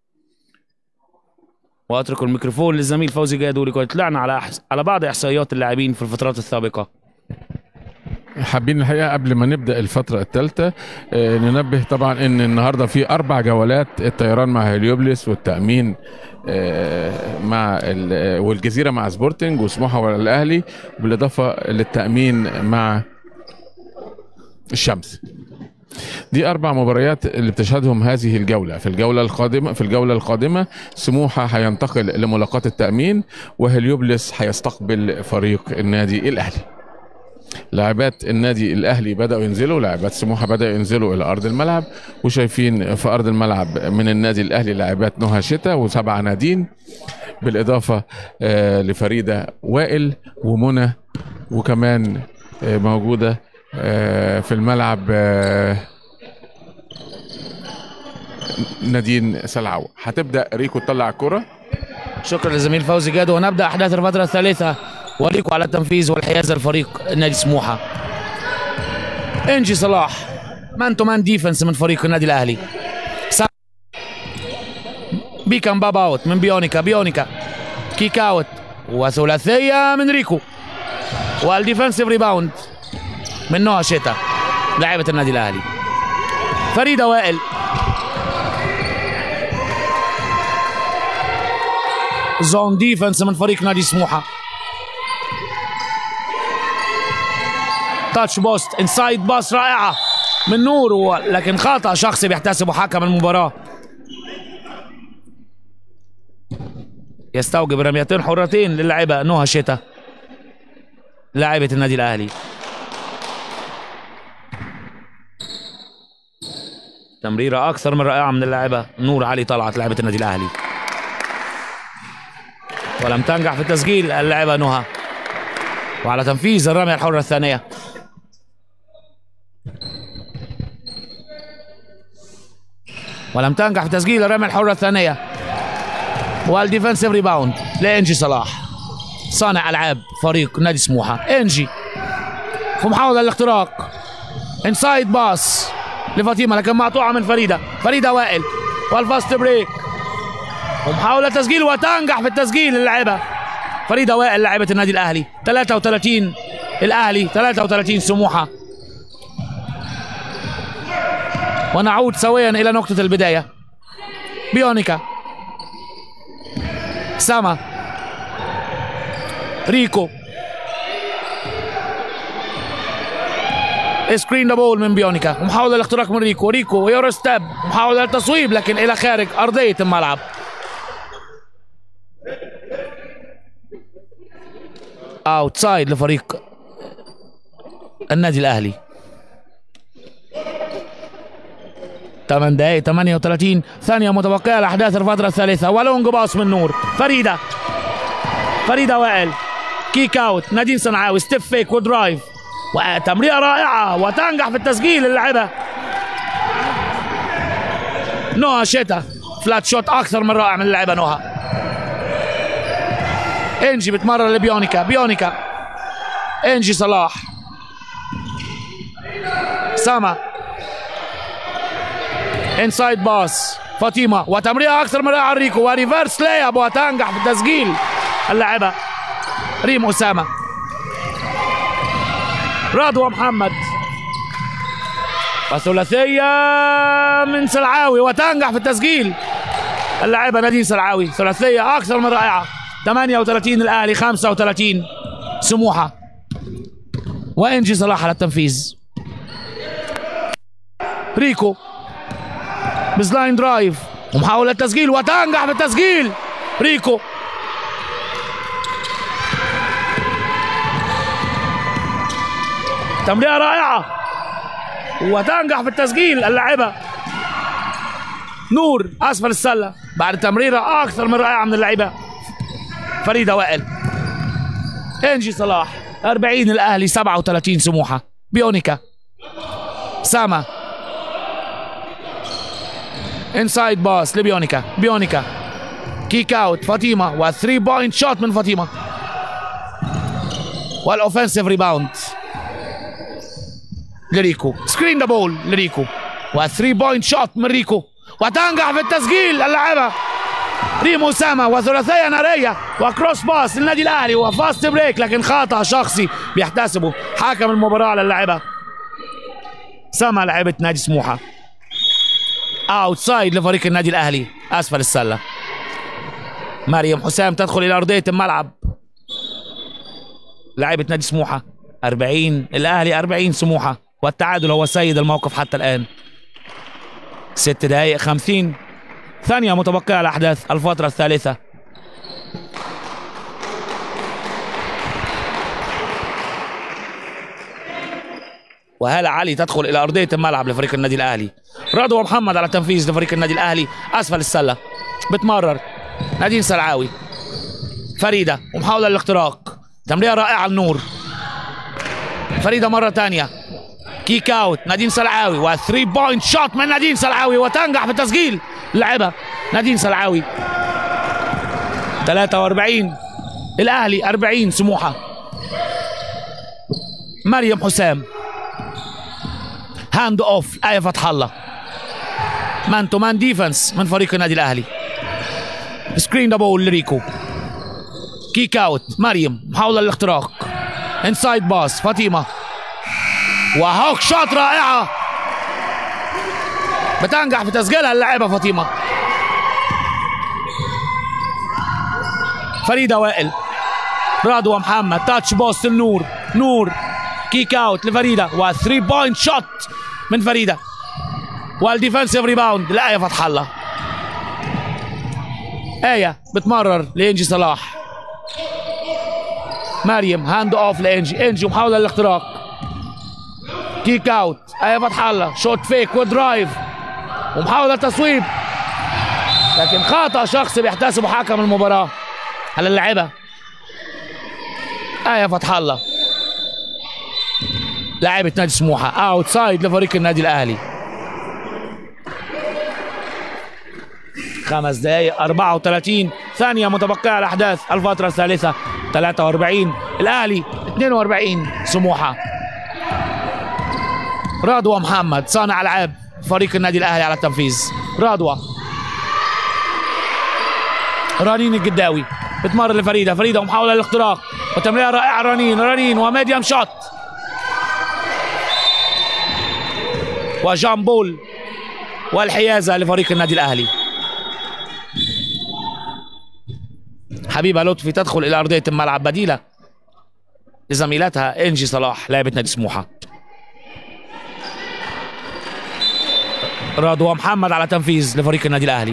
واترك الميكروفون للزميل فوزي جادو لكي يطلعنا على أحس... على بعض احصائيات اللاعبين في الفترات السابقه حابين الحقيقه قبل ما نبدا الفتره الثالثه ننبه طبعا ان النهارده في اربع جولات الطيران مع هليوبلس والتامين آه، مع ال- والجزيره مع سبورتنج وسموحه والاهلي بالاضافه للتامين مع الشمس دي اربع مباريات اللي بتشهدهم هذه الجوله في الجوله القادمه في الجوله القادمه سموحه هينتقل لملاقاه التامين وهليوبلس هيستقبل فريق النادي الاهلي لاعبات النادي الاهلي بداوا ينزلوا لاعبات سموحه بداوا ينزلوا الى ارض الملعب وشايفين في ارض الملعب من النادي الاهلي لاعبات نهى شتا وسبعه نادين بالاضافه آه، لفريده وائل ومنى وكمان آه، موجوده آه، في الملعب آه، نادين سلعوه هتبدا ريكو تطلع الكره شكرا للزميل فوزي جادو ونبدا احداث الفتره الثالثه وليكو على التنفيذ والحيازه لفريق نادي سموحه انجي صلاح مان تو مان ديفنس من فريق النادي الاهلي سا- بيكام باب اوت من بيونيكا بيونيكا كيك اوت وثلاثيه من ريكو والديفنسيف ريباوند من نوها شيتا لاعبه النادي الاهلي فريده وائل زون ديفنس من فريق نادي سموحه تاتش بوست انسايد باس رائعه من نور و- لكن خطا شخصي بيحتسبه حكم المباراه يستوجب رميتين حرتين للاعبه نهى شتا لاعبه النادي الاهلي تمريره اكثر من رائعه من اللاعبه نور علي طلعت لاعبه النادي الاهلي ولم تنجح في تسجيل اللاعبة نهى وعلى تنفيذ الرمية الحرة الثانية ولم تنجح في تسجيل الرمية الحرة الثانية والديفنسيف ريباوند لإنجي صلاح صانع ألعاب فريق نادي سموحة إنجي في محاولة للاختراق انسايد باس لفاطمة لكن مقطوعة من فريدة فريدة وائل والفاست بريك ومحاولة تسجيل وتنجح في التسجيل اللعبة فريدة وائل لاعبة النادي الأهلي 33 الأهلي 33 سموحة ونعود سويا إلى نقطة البداية بيونيكا سما ريكو سكرين ذا بول من بيونيكا ومحاولة الاختراق من ريكو ريكو يورو ستيب محاولة التصويب لكن إلى خارج أرضية الملعب اوتسايد لفريق النادي الاهلي 8 دقائق 38 ثانية متبقية لأحداث الفترة الثالثة ولونج باص من نور فريدة فريدة وائل كيك اوت نادين صنعاوي ستيب فيك ودرايف وتمريرة رائعة وتنجح في التسجيل اللعبة نوها شتا فلات شوت أكثر من رائع من اللعبة نوها انجي بتمرر لبيونيكا بيونيكا انجي صلاح سما انسايد باس فاطمه وتمريره اكثر من رائعه ريكو وريفرس لايب وتنجح في التسجيل اللاعبه ريم اسامه رضوى محمد وثلاثيه من سلعاوي وتنجح في التسجيل اللاعبه نادين سلعاوي ثلاثيه اكثر من رائعه 38 الاهلي 35 سموحه وانجي صلاح على التنفيذ ريكو بزلاين درايف ومحاولة تسجيل وتنجح بالتسجيل ريكو تمريرة رائعة وتنجح في التسجيل اللاعبة نور أسفل السلة بعد تمريرة أكثر من رائعة من اللعيبة فريدة وائل انجي صلاح 40 الاهلي 37 سموحه بيونيكا ساما انسايد باس لبيونيكا بيونيكا كيك اوت فاطمه و3 بوينت شوت من فاطمه والاوفنسيف ريباوند لريكو سكرين ذا بول لريكو و3 بوينت شوت من ريكو وتنجح في التسجيل اللاعبه ريمو ساما وثلاثيه ناريه وكروس باس للنادي الاهلي وفاست بريك لكن خطا شخصي بيحتسبه حكم المباراه على اللاعبه سما لعبه نادي سموحه اوتسايد لفريق النادي الاهلي اسفل السله مريم حسام تدخل الى ارضيه الملعب لاعبة نادي سموحة 40 الأهلي 40 سموحة والتعادل هو سيد الموقف حتى الآن ست دقائق 50 ثانية متبقية على أحداث الفترة الثالثة وهالة علي تدخل إلى أرضية الملعب لفريق النادي الأهلي رضوى محمد على تنفيذ لفريق النادي الأهلي أسفل السلة بتمرر نادين سلعاوي فريدة ومحاولة للاختراق تمريرة رائعة لنور فريدة مرة تانية كيك اوت نادين سلعاوي و 3 بوينت شوت من نادين سلعاوي وتنجح في التسجيل لعبة نادين سلعاوي 43 الاهلي 40 سموحة مريم حسام هاند اوف آية فتح الله مان تو مان ديفنس من فريق النادي الاهلي سكرين ذا بول لريكو كيك اوت مريم محاولة للاختراق انسايد باس فاطمة وهوك شوت رائعة بتنجح في تسجيلها اللاعبة فاطمة فريدة وائل رضوى محمد تاتش بوست لنور نور كيك اوت لفريدة و 3 بوينت شوت من فريدة والديفنسيف ريباوند لآية فتح الله آية بتمرر لإنجي صلاح مريم هاند اوف لانجي انجي محاوله للاختراق كيك اوت ايه فتح الله شوت فيك ودرايف ومحاوله تصويب لكن خطا شخصي بيحتسبه حكم المباراه على اللاعبه ايه فتح الله لاعبة نادي سموحة اوت سايد لفريق النادي الاهلي خمس دقائق 34 ثانية متبقية على أحداث الفترة الثالثة 43 الأهلي 42 سموحة رضوى محمد صانع ألعاب فريق النادي الأهلي على التنفيذ رضوى رنين الجداوي بتمر لفريدة فريدة ومحاولة للاختراق وتمريرة رائعة رنين رنين وميديم شوت وجان بول والحيازة لفريق النادي الأهلي حبيبه لطفي تدخل الى ارضيه الملعب بديله لزميلتها انجي صلاح لاعبه نادي سموحه رضوى محمد على تنفيذ لفريق النادي الاهلي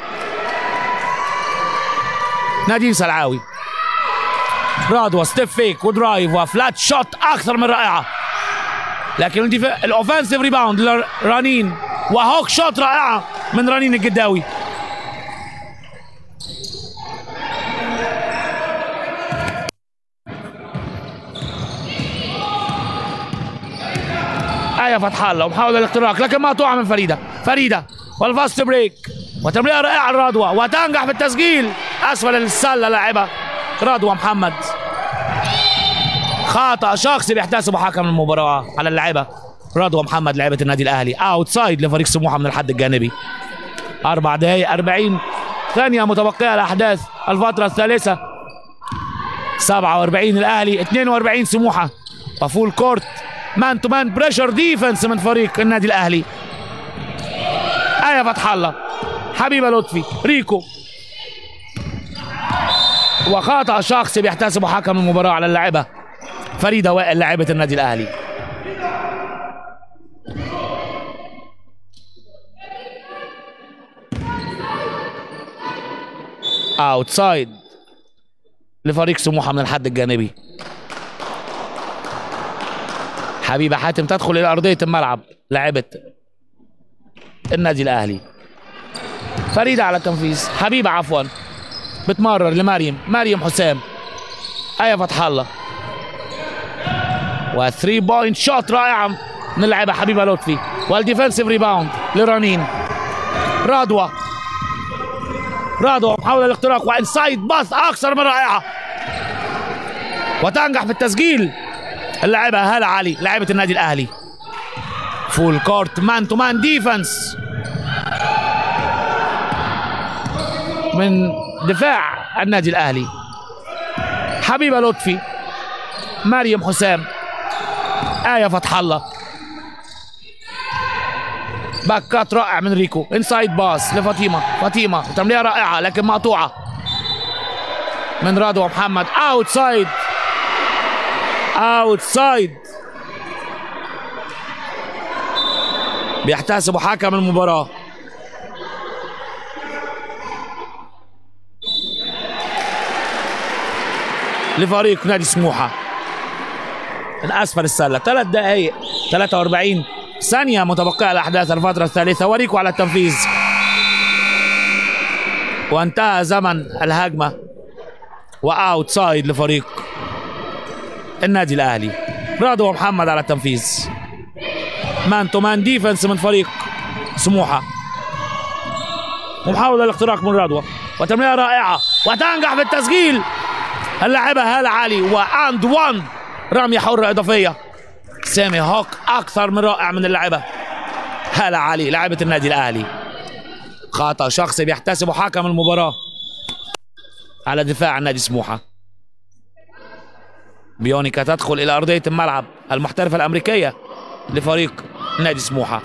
نادين سلعاوي رضوى ستيب فيك ودرايف وفلات شوت اكثر من رائعه لكن الدفاع الاوفنسيف ريباوند لرنين وهوك شوت رائعه من رنين الجداوي آية فتح الله ومحاولة الاختراق لكن ما تقع من فريدة فريدة والفاست بريك وتمريرة رائعة لرضوى وتنجح في التسجيل أسفل السلة لاعبة رضوى محمد خطأ شخصي بيحتسبه حكم المباراة على اللاعبة رضوى محمد لاعبة النادي الأهلي أوتسايد لفريق سموحة من الحد الجانبي أربع دقايق 40 ثانية متبقية الأحداث الفترة الثالثة 47 الأهلي 42 سموحة وفول كورت مان تو مان بريشر ديفنس من فريق النادي الاهلي آية فتح الله حبيبة لطفي ريكو وخطأ شخصي بيحتسبه حكم المباراة على اللاعبة فريدة وائل لاعبة النادي الأهلي اوتسايد لفريق سموحة من الحد الجانبي حبيبة حاتم تدخل إلى أرضية الملعب لاعبة النادي الأهلي فريدة على التنفيذ حبيبة عفوا بتمرر لمريم مريم حسام آية فتح الله و3 بوينت شوت رائعه من اللاعبه حبيبه لطفي والديفنسيف ريباوند لرنين رضوى رضوى محاولة الاختراق وانسايد باث اكثر من رائعة وتنجح في التسجيل اللاعبة هالة علي لاعبة النادي الاهلي فول كورت مان تو مان ديفنس من دفاع النادي الاهلي حبيبة لطفي مريم حسام آية فتح الله باكات رائع من ريكو انسايد باس لفاطمه فاطمه تمريره رائعه لكن مقطوعه من رضوى محمد اوتسايد اوتسايد بيحتسبوا حكم المباراه لفريق نادي سموحه من اسفل السله ثلاث دقائق 43 ثانية متبقية الأحداث الفترة الثالثة وريكو على التنفيذ وانتهى زمن الهجمة وأوتسايد لفريق النادي الأهلي رضوى محمد على التنفيذ مان تو مان ديفنس من فريق سموحة ومحاولة الاختراق من رضوى وتمريرة رائعة وتنجح في التسجيل اللاعبة هالة علي وأند وان رمية حرة إضافية سامي هوك اكثر من رائع من اللاعبه هلا علي لاعبه النادي الاهلي خطا شخصي بيحتسبه حكم المباراه على دفاع النادي سموحه بيونيكا تدخل الى ارضيه الملعب المحترفه الامريكيه لفريق نادي سموحه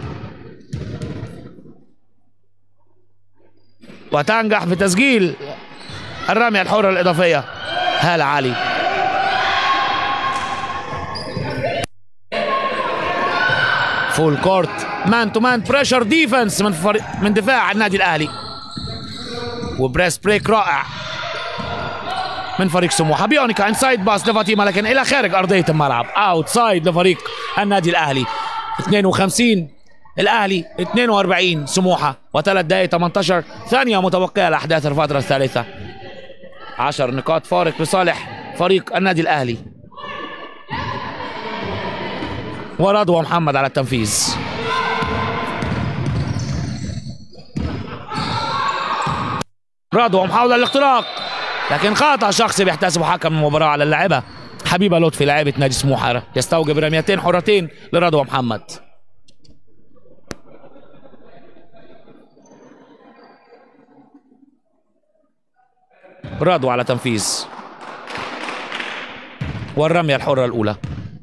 وتنجح في تسجيل الرميه الحره الاضافيه هلا علي فول كورت مان تو مان بريشر ديفنس من فريق من دفاع النادي الاهلي وبريس بريك رائع من فريق سموحه بيونيكا انسايد باس لفاطمه لكن الى خارج ارضيه الملعب اوتسايد لفريق النادي الاهلي 52 الاهلي 42 سموحه وثلاث دقائق 18 ثانيه متبقيه لاحداث الفتره الثالثه 10 نقاط فارق لصالح فريق النادي الاهلي ورضوى محمد على التنفيذ رضوى محاولة الاختراق لكن خطأ شخصي بيحتسبه حكم المباراة على اللاعبة حبيبة لطفي لاعبة نادي سموحة يستوجب رميتين حرتين لرضوى محمد رضوى على تنفيذ والرمية الحرة الأولى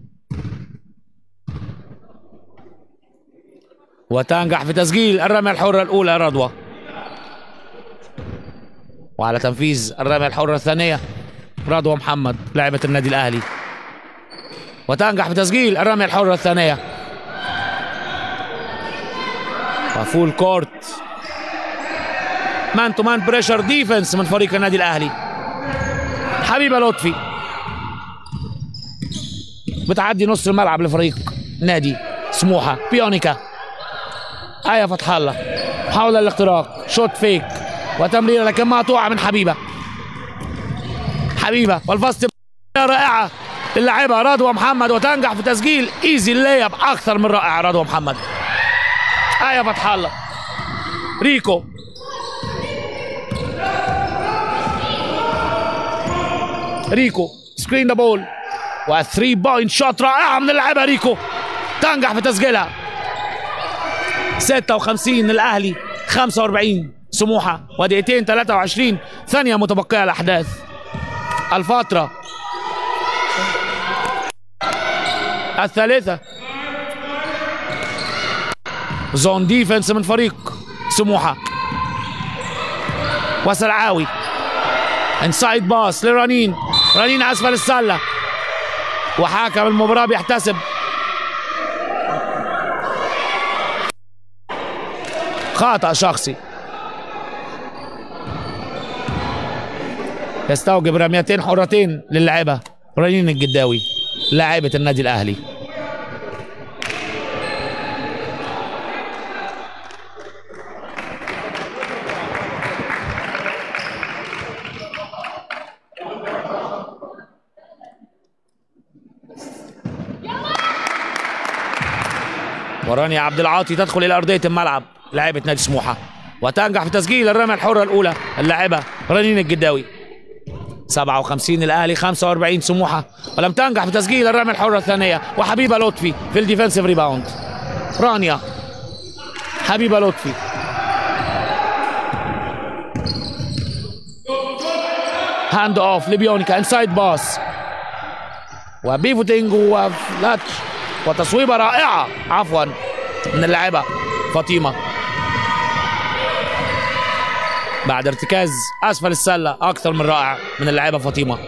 وتنجح في تسجيل الرمية الحرة الأولى رضوى وعلى تنفيذ الرمية الحرة الثانية رضوى محمد لاعبة النادي الأهلي وتنجح في تسجيل الرمية الحرة الثانية وفول كورت مان تو مان بريشر ديفنس من فريق النادي الأهلي حبيبة لطفي بتعدي نص الملعب لفريق نادي سموحة بيونيكا آية فتح الله محاولة الاختراق شوت فيك وتمريرة لكن مقطوعة من حبيبة حبيبة والفاست رائعة للاعبة رضوى محمد وتنجح في تسجيل ايزي الليب اكثر من رائع رضوى محمد آية فتح الله ريكو ريكو سكرين ذا بول و3 بوينت شوت رائعة من اللاعبة ريكو تنجح في تسجيلها 56 الاهلي 45 سموحه ودقيقتين 23 ثانيه متبقيه الاحداث الفتره الثالثه زون ديفنس من فريق سموحه وسرعاوي انسايد باس لرنين رنين اسفل السله وحاكم المباراه بيحتسب خطأ شخصي يستوجب رميتين حرتين للاعبة رنين الجداوي لاعبة النادي الأهلي ورانيا عبد العاطي تدخل الى ارضيه الملعب لاعبه نادي سموحه وتنجح في تسجيل الرميه الحره الاولى اللاعبه رنين الجداوي 57 الاهلي 45 سموحه ولم تنجح في تسجيل الرميه الحره الثانيه وحبيبه لطفي في الديفensive ريباوند رانيا حبيبه لطفي هاند اوف لبيونيكا انسايد باس وبيفوتينج وفلاتش وتصويبه رائعه عفوا من اللاعبه فاطمه بعد ارتكاز اسفل السله اكثر من رائع من اللاعبه فاطمه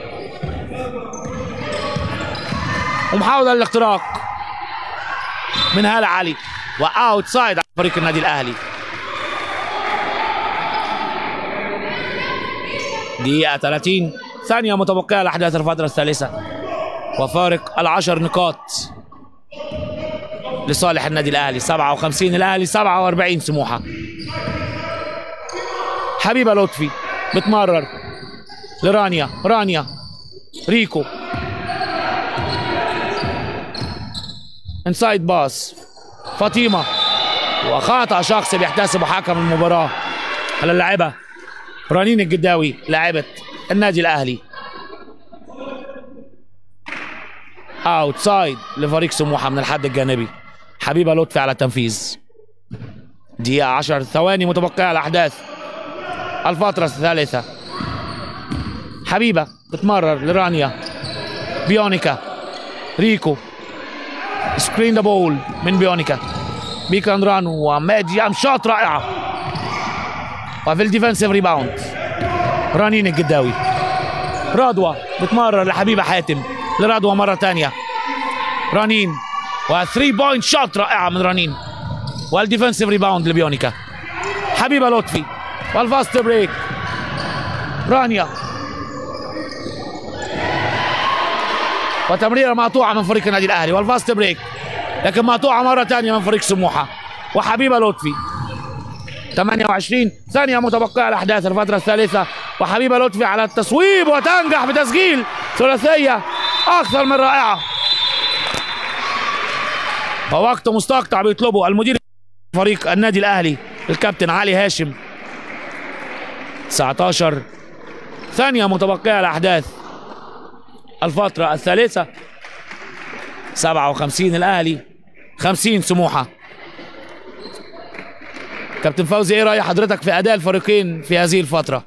ومحاوله للاختراق من هاله علي واوت سايد على فريق النادي الاهلي دقيقة 30 ثانية متبقية لأحداث الفترة الثالثة وفارق العشر نقاط لصالح النادي الأهلي 57 الأهلي 47 سموحة حبيبة لطفي بتمرر لرانيا رانيا ريكو انسايد باس فاطمة وخطأ شخصي بيحتسبه حكم المباراة على اللاعبة رنين الجداوي لاعبة النادي الأهلي اوتسايد لفريق سموحة من الحد الجانبي حبيبة لطفي على التنفيذ دقيقة 10 ثواني متبقية على أحداث الفترة الثالثة حبيبة بتمرر لرانيا بيونيكا ريكو سكرين ذا بول من بيونيكا بيكان ران وماديام شوت رائعة وفي الديفنسيف ريباوند رنين الجداوي رضوى بتمرر لحبيبة حاتم لرضوى مرة تانية رنين و3 بوينت شوت رائعة من رنين والديفنسيف ريباوند لبيونيكا حبيبة لطفي والفاست بريك رانيا وتمريره مقطوعه من فريق النادي الاهلي والفاست بريك لكن مقطوعه مره ثانيه من فريق سموحه وحبيبه لطفي 28 ثانيه متبقيه على احداث الفتره الثالثه وحبيبه لطفي على التصويب وتنجح بتسجيل ثلاثيه اكثر من رائعه ووقت مستقطع بيطلبه المدير فريق النادي الاهلي الكابتن علي هاشم 19 ثانيه متبقيه على احداث الفترة الثالثة 57 الأهلي 50 سموحة كابتن فوزي ايه رأي حضرتك في أداء الفريقين في هذه الفترة؟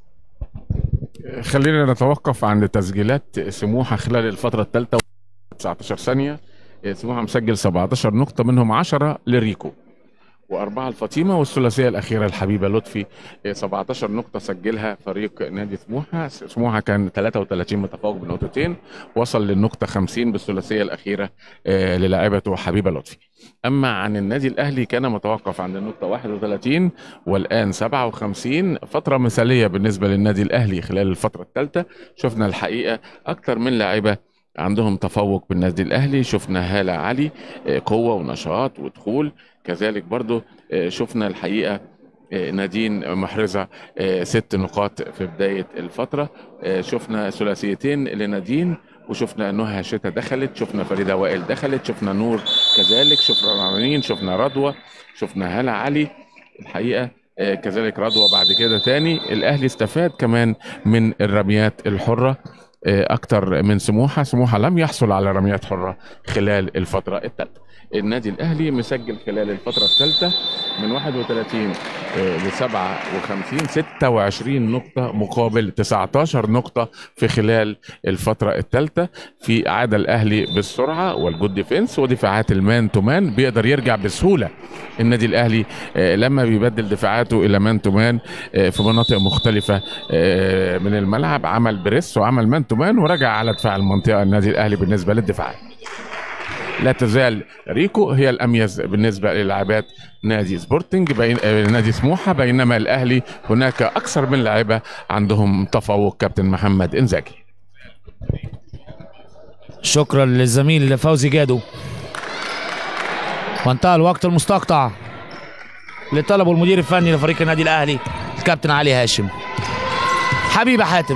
خلينا نتوقف عند تسجيلات سموحه خلال الفتره الثالثه 19 ثانيه سموحه مسجل 17 نقطه منهم 10 لريكو وأربعة الفاطمة والثلاثية الأخيرة الحبيبة لطفي 17 نقطة سجلها فريق نادي سموحة سموحة كان 33 متفوق بنقطتين وصل للنقطة 50 بالثلاثية الأخيرة آه، للاعبته حبيبة لطفي أما عن النادي الأهلي كان متوقف عند النقطة 31 والآن 57 فترة مثالية بالنسبة للنادي الأهلي خلال الفترة الثالثة شفنا الحقيقة أكثر من لاعبة عندهم تفوق بالنادي الاهلي شفنا هاله علي آه، قوه ونشاط ودخول كذلك برضو آه، شفنا الحقيقه آه، نادين محرزه آه، ست نقاط في بدايه الفتره آه، شفنا ثلاثيتين لنادين وشفنا نهى شتا دخلت شفنا فريده وائل دخلت شفنا نور كذلك شفنا رنين شفنا رضوى شفنا هاله علي الحقيقه آه، كذلك رضوى بعد كده تاني الاهلي استفاد كمان من الرميات الحره آه، اكتر من سموحه سموحه لم يحصل على رميات حره خلال الفتره الثالثه النادي الاهلي مسجل خلال الفتره الثالثه من 31 ل 57 26 نقطه مقابل 19 نقطه في خلال الفتره الثالثه في عاد الاهلي بالسرعه والجود ديفنس ودفاعات المان تو مان بيقدر يرجع بسهوله النادي الاهلي آه، لما بيبدل دفاعاته الى مان تو مان آه، في مناطق مختلفه آه، من الملعب عمل بريس وعمل مان تو مان ورجع على دفاع المنطقه النادي الاهلي بالنسبه للدفاعات لا تزال ريكو هي الاميز بالنسبه للاعبات نادي سبورتنج بين آه، نادي سموحه بينما الاهلي هناك اكثر من لاعبه عندهم تفوق كابتن محمد انزاجي شكرا للزميل فوزي جادو وانتهى الوقت المستقطع اللي طلبه المدير الفني لفريق النادي الاهلي الكابتن علي هاشم حبيبه حاتم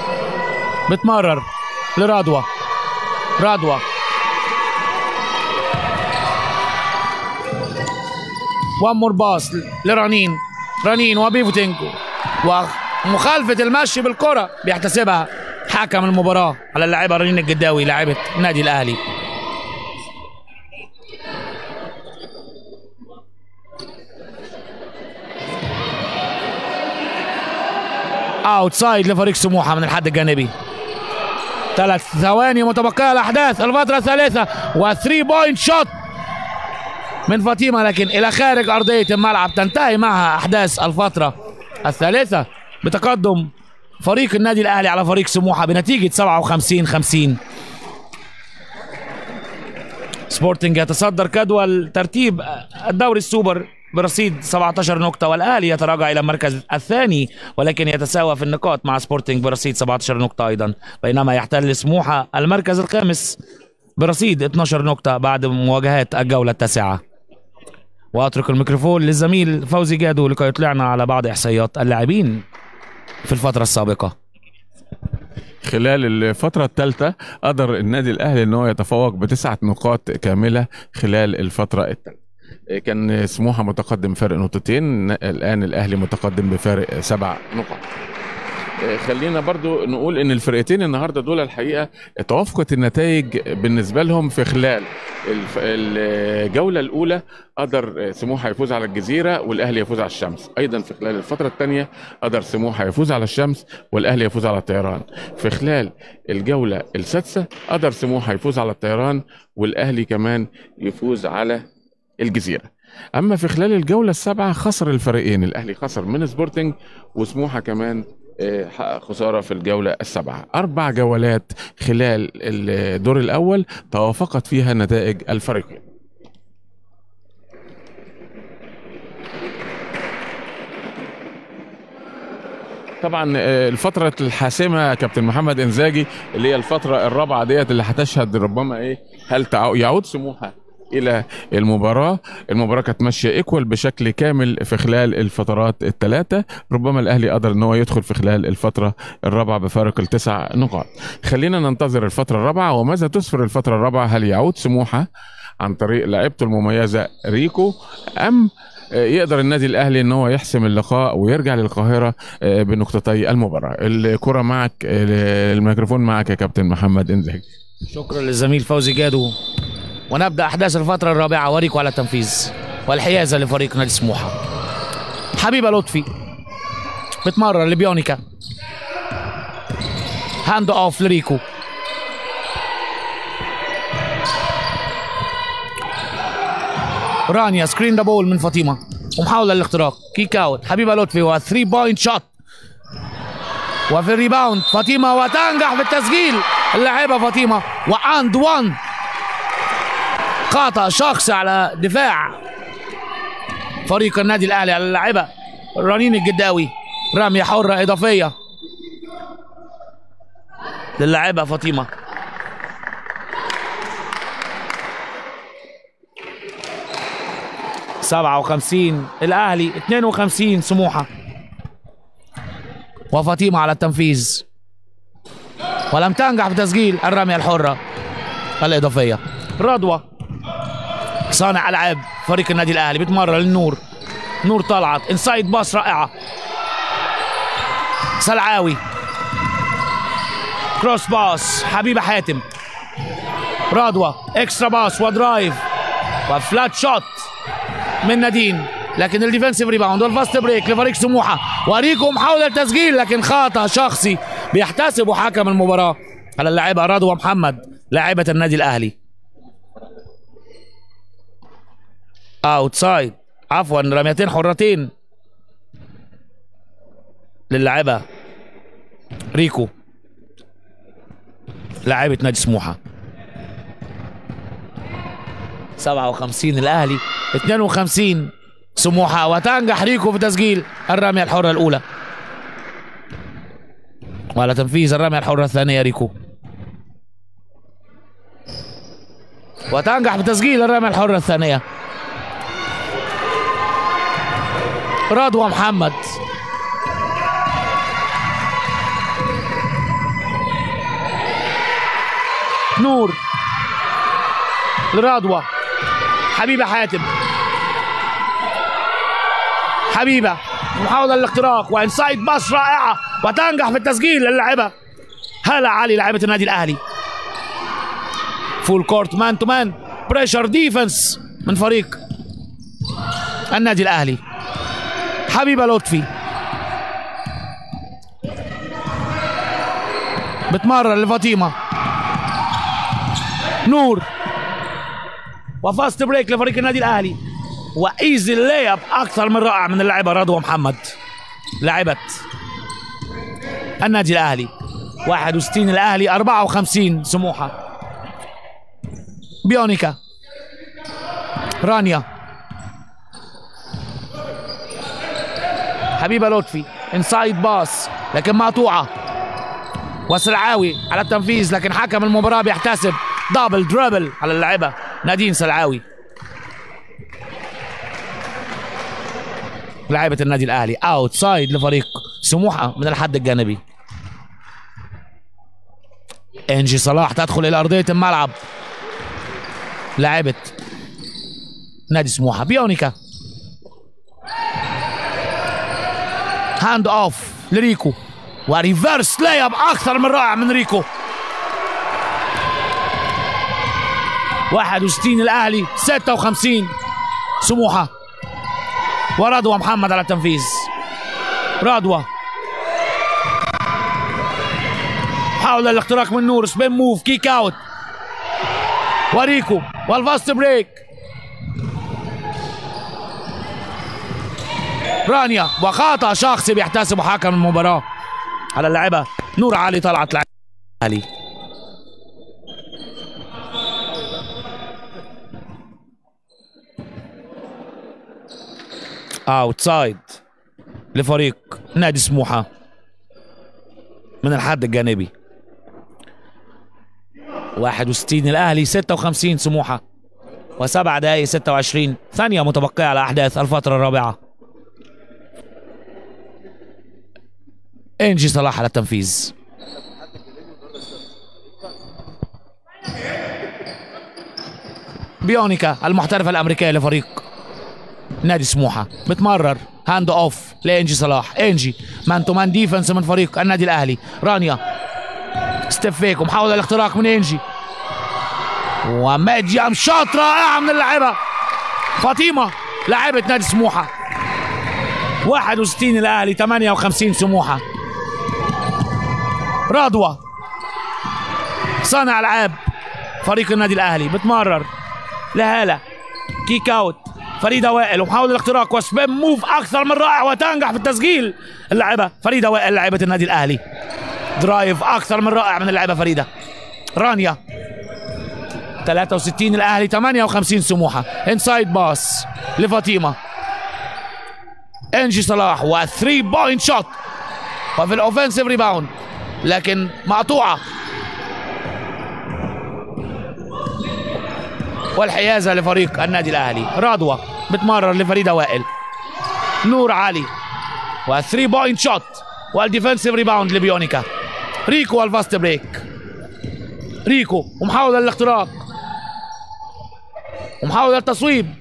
بتمرر لرضوى رضوى وان مور باص لرنين رنين وبيفوتينكو ومخالفة المشي بالكرة بيحتسبها حكم المباراة على اللاعبة رنين الجداوي لاعبة النادي الأهلي اوتسايد لفريق سموحة من الحد الجانبي ثلاث ثواني متبقية الأحداث الفترة الثالثة وثري بوينت شوت من فاطمة لكن إلى خارج أرضية الملعب تنتهي معها أحداث الفترة الثالثة بتقدم فريق النادي الأهلي على فريق سموحة بنتيجة 57 50 سبورتنج يتصدر جدول ترتيب الدوري السوبر برصيد 17 نقطة والأهلي يتراجع إلى المركز الثاني ولكن يتساوى في النقاط مع سبورتنج برصيد 17 نقطة أيضا بينما يحتل سموحة المركز الخامس برصيد 12 نقطة بعد مواجهات الجولة التاسعة وأترك الميكروفون للزميل فوزي جادو لكي يطلعنا على بعض إحصائيات اللاعبين في الفترة السابقة خلال الفترة الثالثة قدر النادي الأهلي إن هو يتفوق بتسعة نقاط كاملة خلال الفترة الثالثة كان سموحة متقدم فرق نقطتين الآن الأهلي متقدم بفارق سبع نقاط خلينا برضو نقول ان الفرقتين النهارده دول الحقيقه توافقت النتائج بالنسبه لهم في خلال الف- الجوله الاولى قدر سموحه يفوز على الجزيره والاهلي يفوز على الشمس ايضا في خلال الفتره الثانيه قدر سموحه يفوز على الشمس والاهلي يفوز على الطيران في خلال الجوله السادسه قدر سموحه يفوز على الطيران والاهلي كمان يفوز على الجزيره اما في خلال الجوله السابعه خسر الفريقين الاهلي خسر من سبورتنج وسموحه كمان آه، حقق خساره في الجوله السابعه اربع جولات خلال الدور الاول توافقت فيها نتائج الفريقين طبعا آه، الفترة الحاسمة يا كابتن محمد انزاجي اللي هي الفترة الرابعة ديت اللي هتشهد ربما ايه هل تعو- يعود سموحة الى المباراة المباراة كانت ماشية ايكوال بشكل كامل في خلال الفترات الثلاثة ربما الاهلي قدر ان هو يدخل في خلال الفترة الرابعة بفارق التسع نقاط خلينا ننتظر الفترة الرابعة وماذا تسفر الفترة الرابعة هل يعود سموحة عن طريق لعيبته المميزة ريكو ام آه، يقدر النادي الاهلي ان هو يحسم اللقاء ويرجع للقاهره آه، بنقطتي المباراه الكره معك آه، الميكروفون معك يا كابتن محمد انزاجي شكرا للزميل فوزي جادو ونبدا احداث الفتره الرابعه وريكو على التنفيذ والحيازه لفريق نادي سموحه حبيبه لطفي بتمرر لبيونيكا هاند اوف لريكو رانيا سكرين ذا بول من فاطمه ومحاوله للاختراق كيك اوت حبيبه لطفي و 3 بوينت شوت وفي الريباوند فاطمه وتنجح في التسجيل اللاعبه فاطمه واند وان خطا شخصي على دفاع فريق النادي الاهلي على اللاعبه رنين الجداوي رميه حره اضافيه للاعبه فاطمه سبعة وخمسين الأهلي اتنين وخمسين سموحة وفاطمة على التنفيذ ولم تنجح في تسجيل الرمية الحرة الإضافية رضوى صانع ألعاب فريق النادي الأهلي بتمرر للنور نور طلعت انسايد باص رائعة سلعاوي كروس باص حبيبة حاتم رضوى اكسترا باص ودرايف وفلات شوت من نادين لكن الديفنسيف ريباوند والفاست بريك لفريق سموحه وريكو محاوله التسجيل لكن خطا شخصي بيحتسبه حكم المباراه على اللاعبه رضوى محمد لاعبه النادي الاهلي اوتسايد عفوا رميتين حرتين للاعبه ريكو لاعبه نادي سموحه 57 الاهلي 52 سموحه وتنجح ريكو في تسجيل الرميه الحره الاولى وعلى تنفيذ الرميه الحره الثانيه ريكو وتنجح بتسجيل الرميه الحره الثانيه رضوى محمد نور لرضوى حبيبه حاتم حبيبه محاوله للاختراق وانسايد باس رائعه وتنجح في التسجيل للاعبه هلا علي لاعبه النادي الاهلي فول كورت مان تو مان بريشر ديفنس من فريق النادي الاهلي حبيبه لطفي بتمرر لفاطمه نور وفاست بريك لفريق النادي الاهلي وايزي لاي اب اكثر من رائع من اللاعبه رضوى محمد لاعبه النادي الاهلي 61 الاهلي 54 سموحه بيونيكا رانيا حبيبه لطفي انسايد باس لكن مقطوعه وسلعاوي على التنفيذ لكن حكم المباراه بيحتسب دبل دربل على اللاعبه نادين سلعاوي لاعبة النادي الاهلي اوتسايد لفريق سموحه من الحد الجانبي انجي صلاح تدخل الى ارضيه الملعب لاعبة نادي سموحه بيونيكا هاند اوف لريكو وريفرس لاي اب اكثر من رائع من ريكو 61 الاهلي 56 سموحه ورضوى محمد على التنفيذ رضوى حاول الاختراق من نور سبين موف كيك اوت وريكو والفاست بريك رانيا وخطا شخصي بيحتسبه حكم المباراه على اللاعبه نور علي طلعت لاعب علي اوتسايد لفريق نادي سموحه من الحد الجانبي 61 الاهلي 56 سموحه وسبع دقائق 26 ثانيه متبقيه على احداث الفتره الرابعه انجي صلاح على التنفيذ بيونيكا المحترفه الامريكيه لفريق نادي سموحه بتمرر هاند اوف لانجي صلاح انجي مان تو مان ديفنس من فريق النادي الاهلي رانيا ستيف فيك ومحاوله الاختراق من انجي وماديام شاط رائعه من اللاعبه فاطمه لاعبه نادي سموحه 61 الاهلي 58 سموحه رضوى صانع العاب فريق النادي الاهلي بتمرر لهاله كيك اوت فريده وائل ومحاول الاختراق وسبين موف اكثر من رائع وتنجح في التسجيل اللاعبه فريده وائل لاعبه النادي الاهلي درايف اكثر من رائع من اللاعبه فريده رانيا 63 الاهلي 58 سموحه انسايد باس لفاطمه انجي صلاح و 3 بوينت شوت وفي الاوفنسيف ريباوند لكن مقطوعه والحيازه لفريق النادي الاهلي رضوى بتمرر لفريده وائل نور علي و 3 بوينت شوت والديفنسيف ريباوند لبيونيكا ريكو والفاست بريك ريكو ومحاولة الاختراق ومحاولة التصويب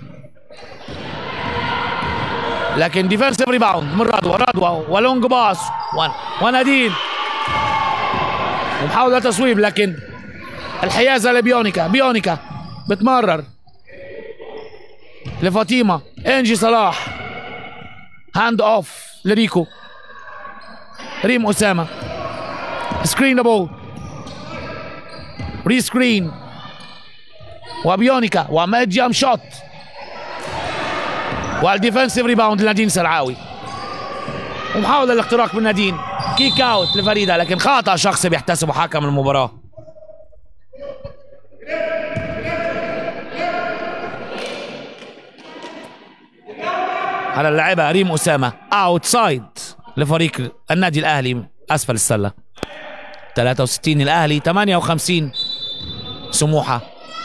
لكن ديفنسيف ريباوند من رضوى رضوى ولونج باس ونادين ومحاولة تصويب لكن الحيازة لبيونيكا بيونيكا بتمرر لفاطمة انجي صلاح هاند اوف لريكو ريم أسامة سكرين ذا بول ري سكرين وبيونيكا وماد جام شوت والديفنسيف ريباوند لنادين سرعاوي ومحاولة الاختراق من نادين كيك اوت لفريدة لكن خطأ شخصي بيحتسبه حكم المباراة على اللاعبة ريم أسامة اوتسايد لفريق النادي الأهلي أسفل السلة 63 الأهلي 58 سموحة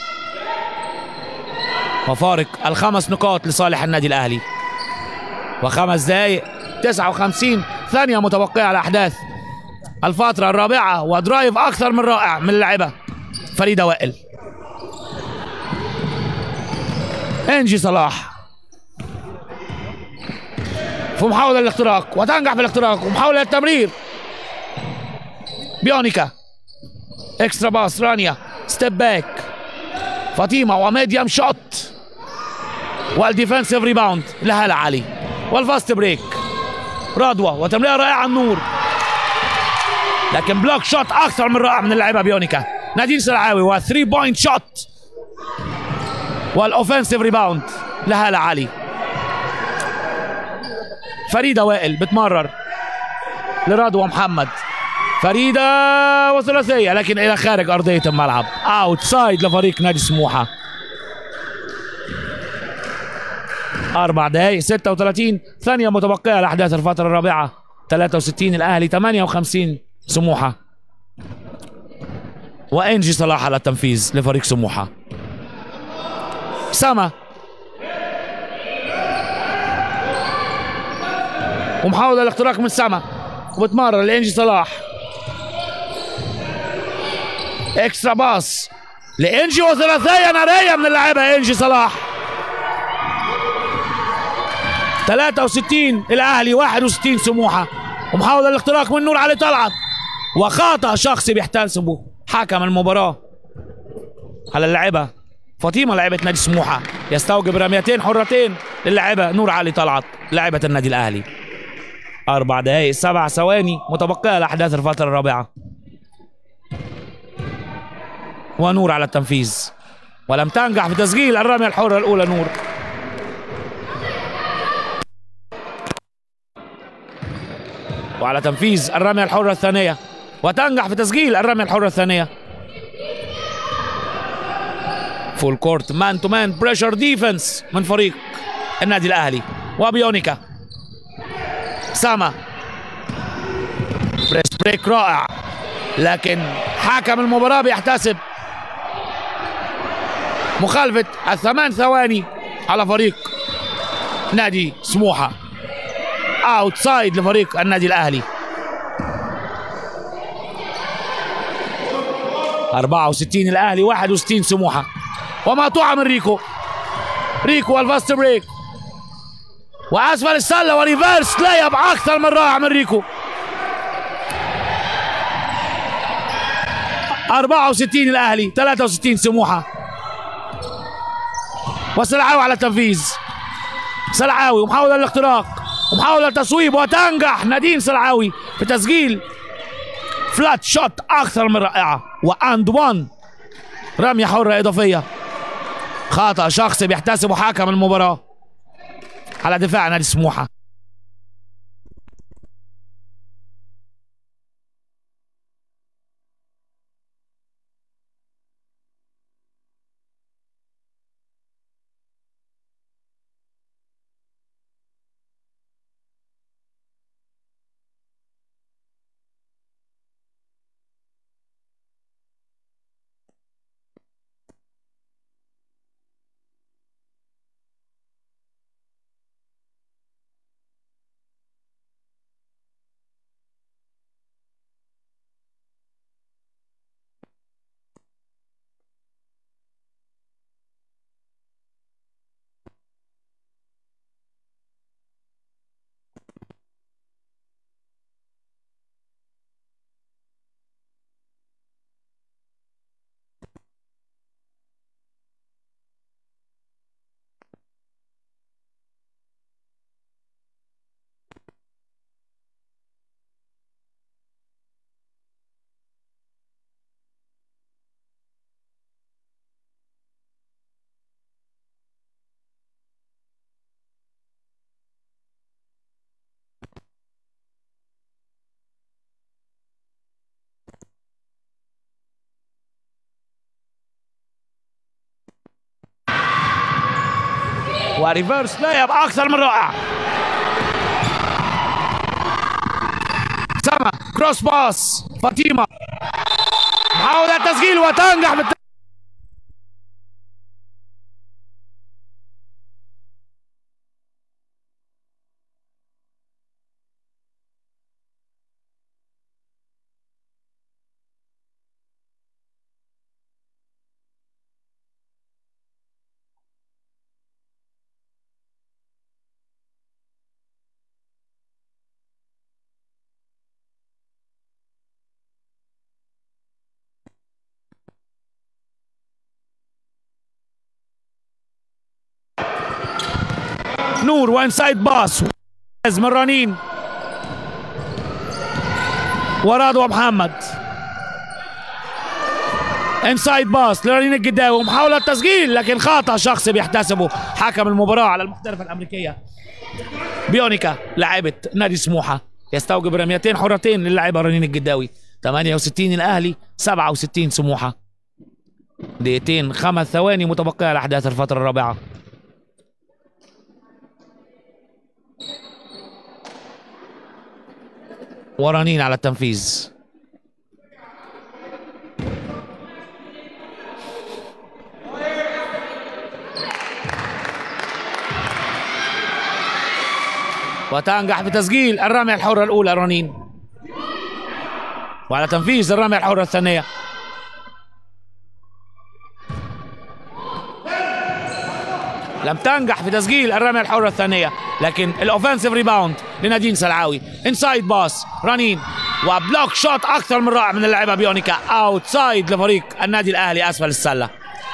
وفارق الخمس نقاط لصالح النادي الأهلي وخمس دقايق 59 ثانية متبقية على أحداث الفترة الرابعة ودرايف أكثر من رائع من اللاعبة فريدة وائل انجي صلاح في محاولة للاختراق وتنجح في الاختراق ومحاولة للتمرير بيونيكا اكسترا باس رانيا ستيب باك فاطمة وميديم شوت والديفنسيف ريباوند لهلا علي والفاست بريك رضوى وتمريرة رائعة النور لكن بلوك شوت أكثر من رائع من اللاعبة بيونيكا نادين سلعاوي و 3 بوينت شوت والاوفنسيف ريباوند لهلا علي فريده وائل بتمرر لرضوى محمد فريده وثلاثيه لكن الى خارج ارضيه الملعب اوتسايد لفريق نادي سموحه أربع دقايق 36 ثانية متبقية لأحداث الفترة الرابعة 63 الأهلي 58 سموحة وإنجي صلاح على التنفيذ لفريق سموحة سما ومحاولة الاختراق من سما وبتمرر لإنجي صلاح اكسترا باس لإنجي وثلاثية نارية من اللاعبة إنجي صلاح 63 الأهلي 61 سموحة ومحاولة الاختراق من نور علي طلعت وخطأ شخصي بيحتسبه حكم المباراة على اللاعبة فاطمة لاعبة نادي سموحة يستوجب رميتين حرتين للاعبة نور علي طلعت لاعبة النادي الأهلي أربع دقايق سبع ثواني متبقية لأحداث الفترة الرابعة ونور على التنفيذ ولم تنجح في تسجيل الرمية الحرة الأولى نور وعلى تنفيذ الرمية الحرة الثانية وتنجح في تسجيل الرمية الحرة الثانية فول كورت مان تو مان بريشر ديفنس من فريق النادي الاهلي وبيونيكا ساما بريس بريك رائع لكن حكم المباراة بيحتسب مخالفة الثمان ثواني على فريق نادي سموحة اوتسايد لفريق النادي الاهلي 64 الاهلي 61 سموحه ومقطوعه من ريكو ريكو والفاست بريك واسفل السله وريفيرس لايب اكثر من رائع من ريكو 64 الاهلي 63 سموحه وسلعاوي على التنفيذ سلعاوي ومحاولة للاختراق ومحاولة تصويب وتنجح نادين سلعاوي في تسجيل فلات شوت أكثر من رائعة وأند وان رمية حرة إضافية خطأ شخصي بيحتسبه حكم المباراة على دفاع نادي سموحة وريفرس لايب اكثر من رائع سما كروس باس فاطمه محاولة تسجيل وتنجح بالت... نور وانسايد باس من رنين وراد محمد انسايد باس لرنين الجداوي ومحاولة تسجيل لكن خطأ شخصي بيحتسبه حكم المباراة على المحترفة الأمريكية بيونيكا لاعبة نادي سموحة يستوجب رميتين حرتين للاعبة رنين الجداوي 68 الأهلي 67 سموحة دقيقتين خمس ثواني متبقية لأحداث الفترة الرابعة ورنين على التنفيذ وتنجح في تسجيل الرمية الحرة الأولى رنين وعلى تنفيذ الرمية الحرة الثانية لم تنجح في تسجيل الرمية الحرة الثانية لكن الاوفنسيف ريباوند لنادين سلعاوي انسايد باس رنين وبلوك شوت اكثر من رائع من اللاعبة بيونيكا اوتسايد لفريق النادي الاهلي اسفل السلة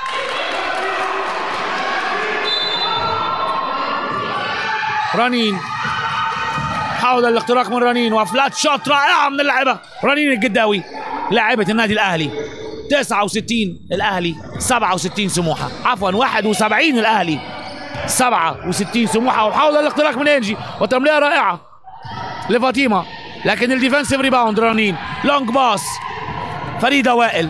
رنين حاول الاختراق من رنين وفلات شوت رائعة من اللاعبة رنين الجداوي لاعبة النادي الاهلي 69 الاهلي 67 سموحه عفوا 71 الاهلي 67 سموحه وحاول الاختراق من انجي وتمريره رائعه لفاطمه لكن الديفنسيف ريباوند رنين لونج باس فريده وائل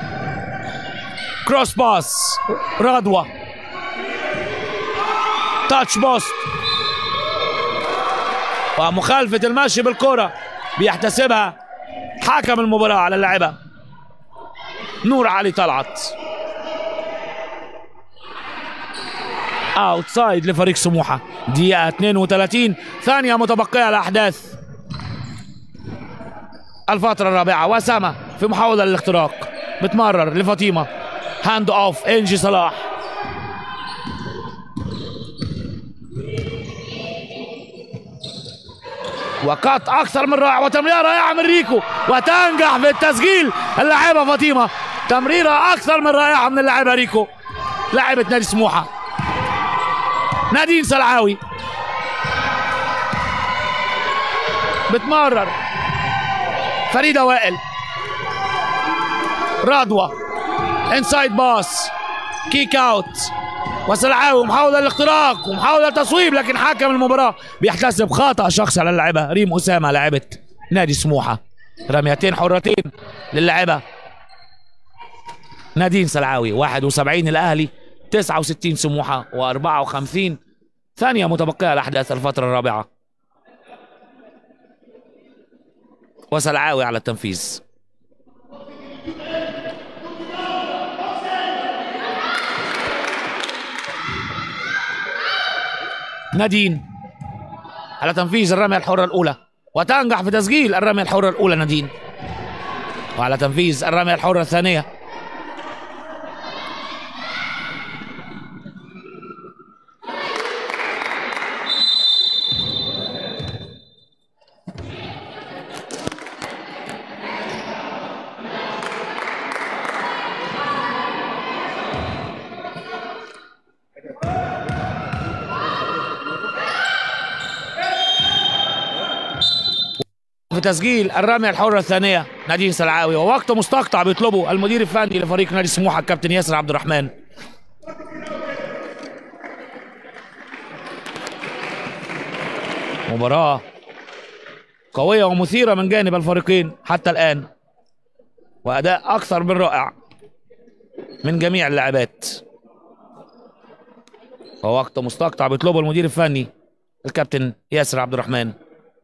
كروس باس رضوى تاتش بوست ومخالفه المشي بالكره بيحتسبها حكم المباراه على اللاعبه نور علي طلعت اوتسايد لفريق سموحه دقيقه 32 ثانيه متبقيه لاحداث الفتره الرابعه وسامه في محاوله للاختراق بتمرر لفاطمه هاند اوف انجي صلاح وقط اكثر من رائع وتمريره رائعه من ريكو وتنجح في التسجيل اللاعبه فاطمه تمريره اكثر من رائعه من اللاعبه ريكو لاعبه نادي سموحه نادين سلعاوي بتمرر فريده وائل رضوى انسايد باس كيك اوت وسلعاوي محاولة الاختراق ومحاولة تصويب لكن حكم المباراة بيحتسب خطأ شخصي على اللاعبة ريم أسامة لاعبة نادي سموحة رميتين حرتين للاعبة نادين سلعاوي 71 الأهلي 69 سموحة و54 ثانية متبقية لأحداث الفترة الرابعة وسلعاوي على التنفيذ نادين على تنفيذ الرمية الحرة الأولى وتنجح في تسجيل الرمية الحرة الأولى نادين وعلى تنفيذ الرمية الحرة الثانية في تسجيل الرمية الحرة الثانية نادين سلعاوي ووقت مستقطع بيطلبه المدير الفني لفريق نادي سموحة الكابتن ياسر عبد الرحمن مباراة قوية ومثيرة من جانب الفريقين حتى الآن وأداء أكثر من رائع من جميع اللاعبات ووقت مستقطع بيطلبه المدير الفني الكابتن ياسر عبد الرحمن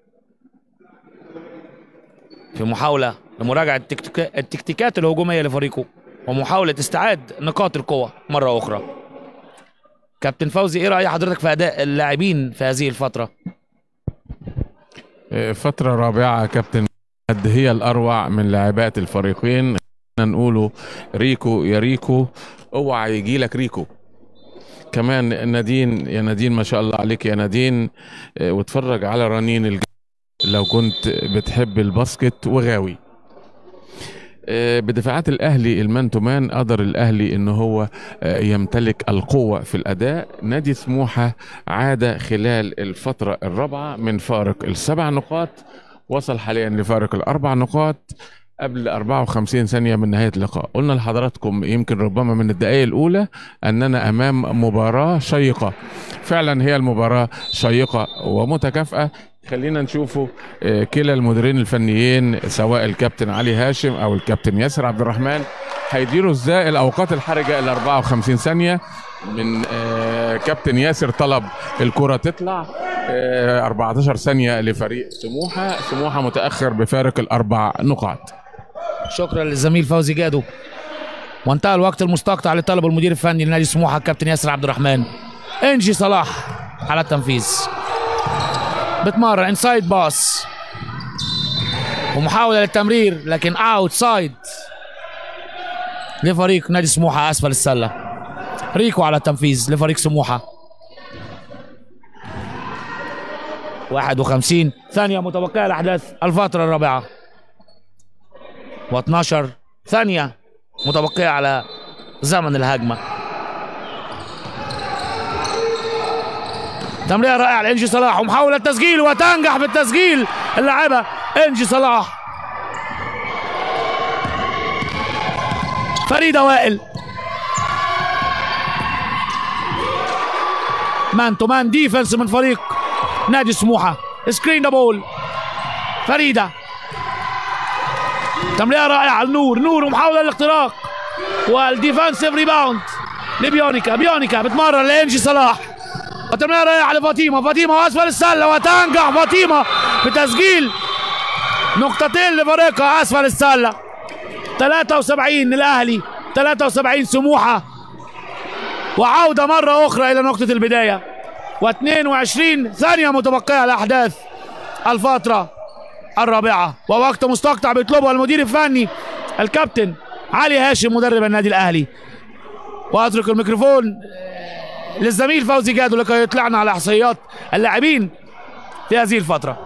في محاولة لمراجعة التكتيكا- التكتيكات الهجومية لفريقه ومحاولة استعاد نقاط القوة مرة أخرى كابتن فوزي إيه رأي حضرتك في أداء اللاعبين في هذه الفترة؟ فترة رابعة كابتن قد هي الأروع من لاعبات الفريقين خلينا نقوله ريكو يا ريكو اوعى يجي لك ريكو كمان نادين يا نادين ما شاء الله عليك يا نادين اه، واتفرج على رنين الج... لو كنت بتحب الباسكت وغاوي آه، بدفاعات الاهلي المان تو مان قدر الاهلي ان هو آه، يمتلك القوه في الاداء نادي سموحه عاد خلال الفتره الرابعه من فارق السبع نقاط وصل حاليا لفارق الاربع نقاط قبل 54 ثانية من نهاية اللقاء قلنا لحضراتكم يمكن ربما من الدقائق الأولى أننا أمام مباراة شيقة فعلا هي المباراة شيقة ومتكافئة خلينا نشوفوا آه، كلا المديرين الفنيين سواء الكابتن علي هاشم او الكابتن ياسر عبد الرحمن هيديروا ازاي الاوقات الحرجه ال 54 ثانيه من آه، كابتن ياسر طلب الكره تطلع آه، 14 ثانيه لفريق سموحه سموحه متاخر بفارق الاربع نقاط شكرا للزميل فوزي جادو وانتهى الوقت المستقطع لطلب المدير الفني لنادي سموحه الكابتن ياسر عبد الرحمن انجي صلاح على التنفيذ بتمرر انسايد باس ومحاوله للتمرير لكن اوت سايد لفريق نادي سموحه اسفل السله ريكو على التنفيذ لفريق سموحه 51 ثانيه متبقيه لاحداث الفتره الرابعه و12 ثانية متبقية على زمن الهجمة تمريرة رائعة لإنجي صلاح ومحاولة تسجيل وتنجح بالتسجيل اللاعبة إنجي صلاح فريدة وائل مان تو مان ديفنس من فريق نادي سموحة سكرين ذا بول فريدة تمريره رائعه النور نور ومحاوله للاختراق والديفنسيف ريباوند لبيونيكا بيونيكا بتمرر لانجي صلاح وتمريره رائعه لفاطمه فاطمه اسفل السله وتنجح فاطمه بتسجيل نقطتين لفريقها اسفل السله 73 الاهلي 73 سموحه وعوده مره اخرى الى نقطه البدايه و22 ثانيه متبقيه لاحداث الفتره الرابعة ووقت مستقطع بيطلبه المدير الفني الكابتن علي هاشم مدرب النادي الأهلي وأترك الميكروفون للزميل فوزي جادو لكي يطلعنا على إحصائيات اللاعبين في هذه الفترة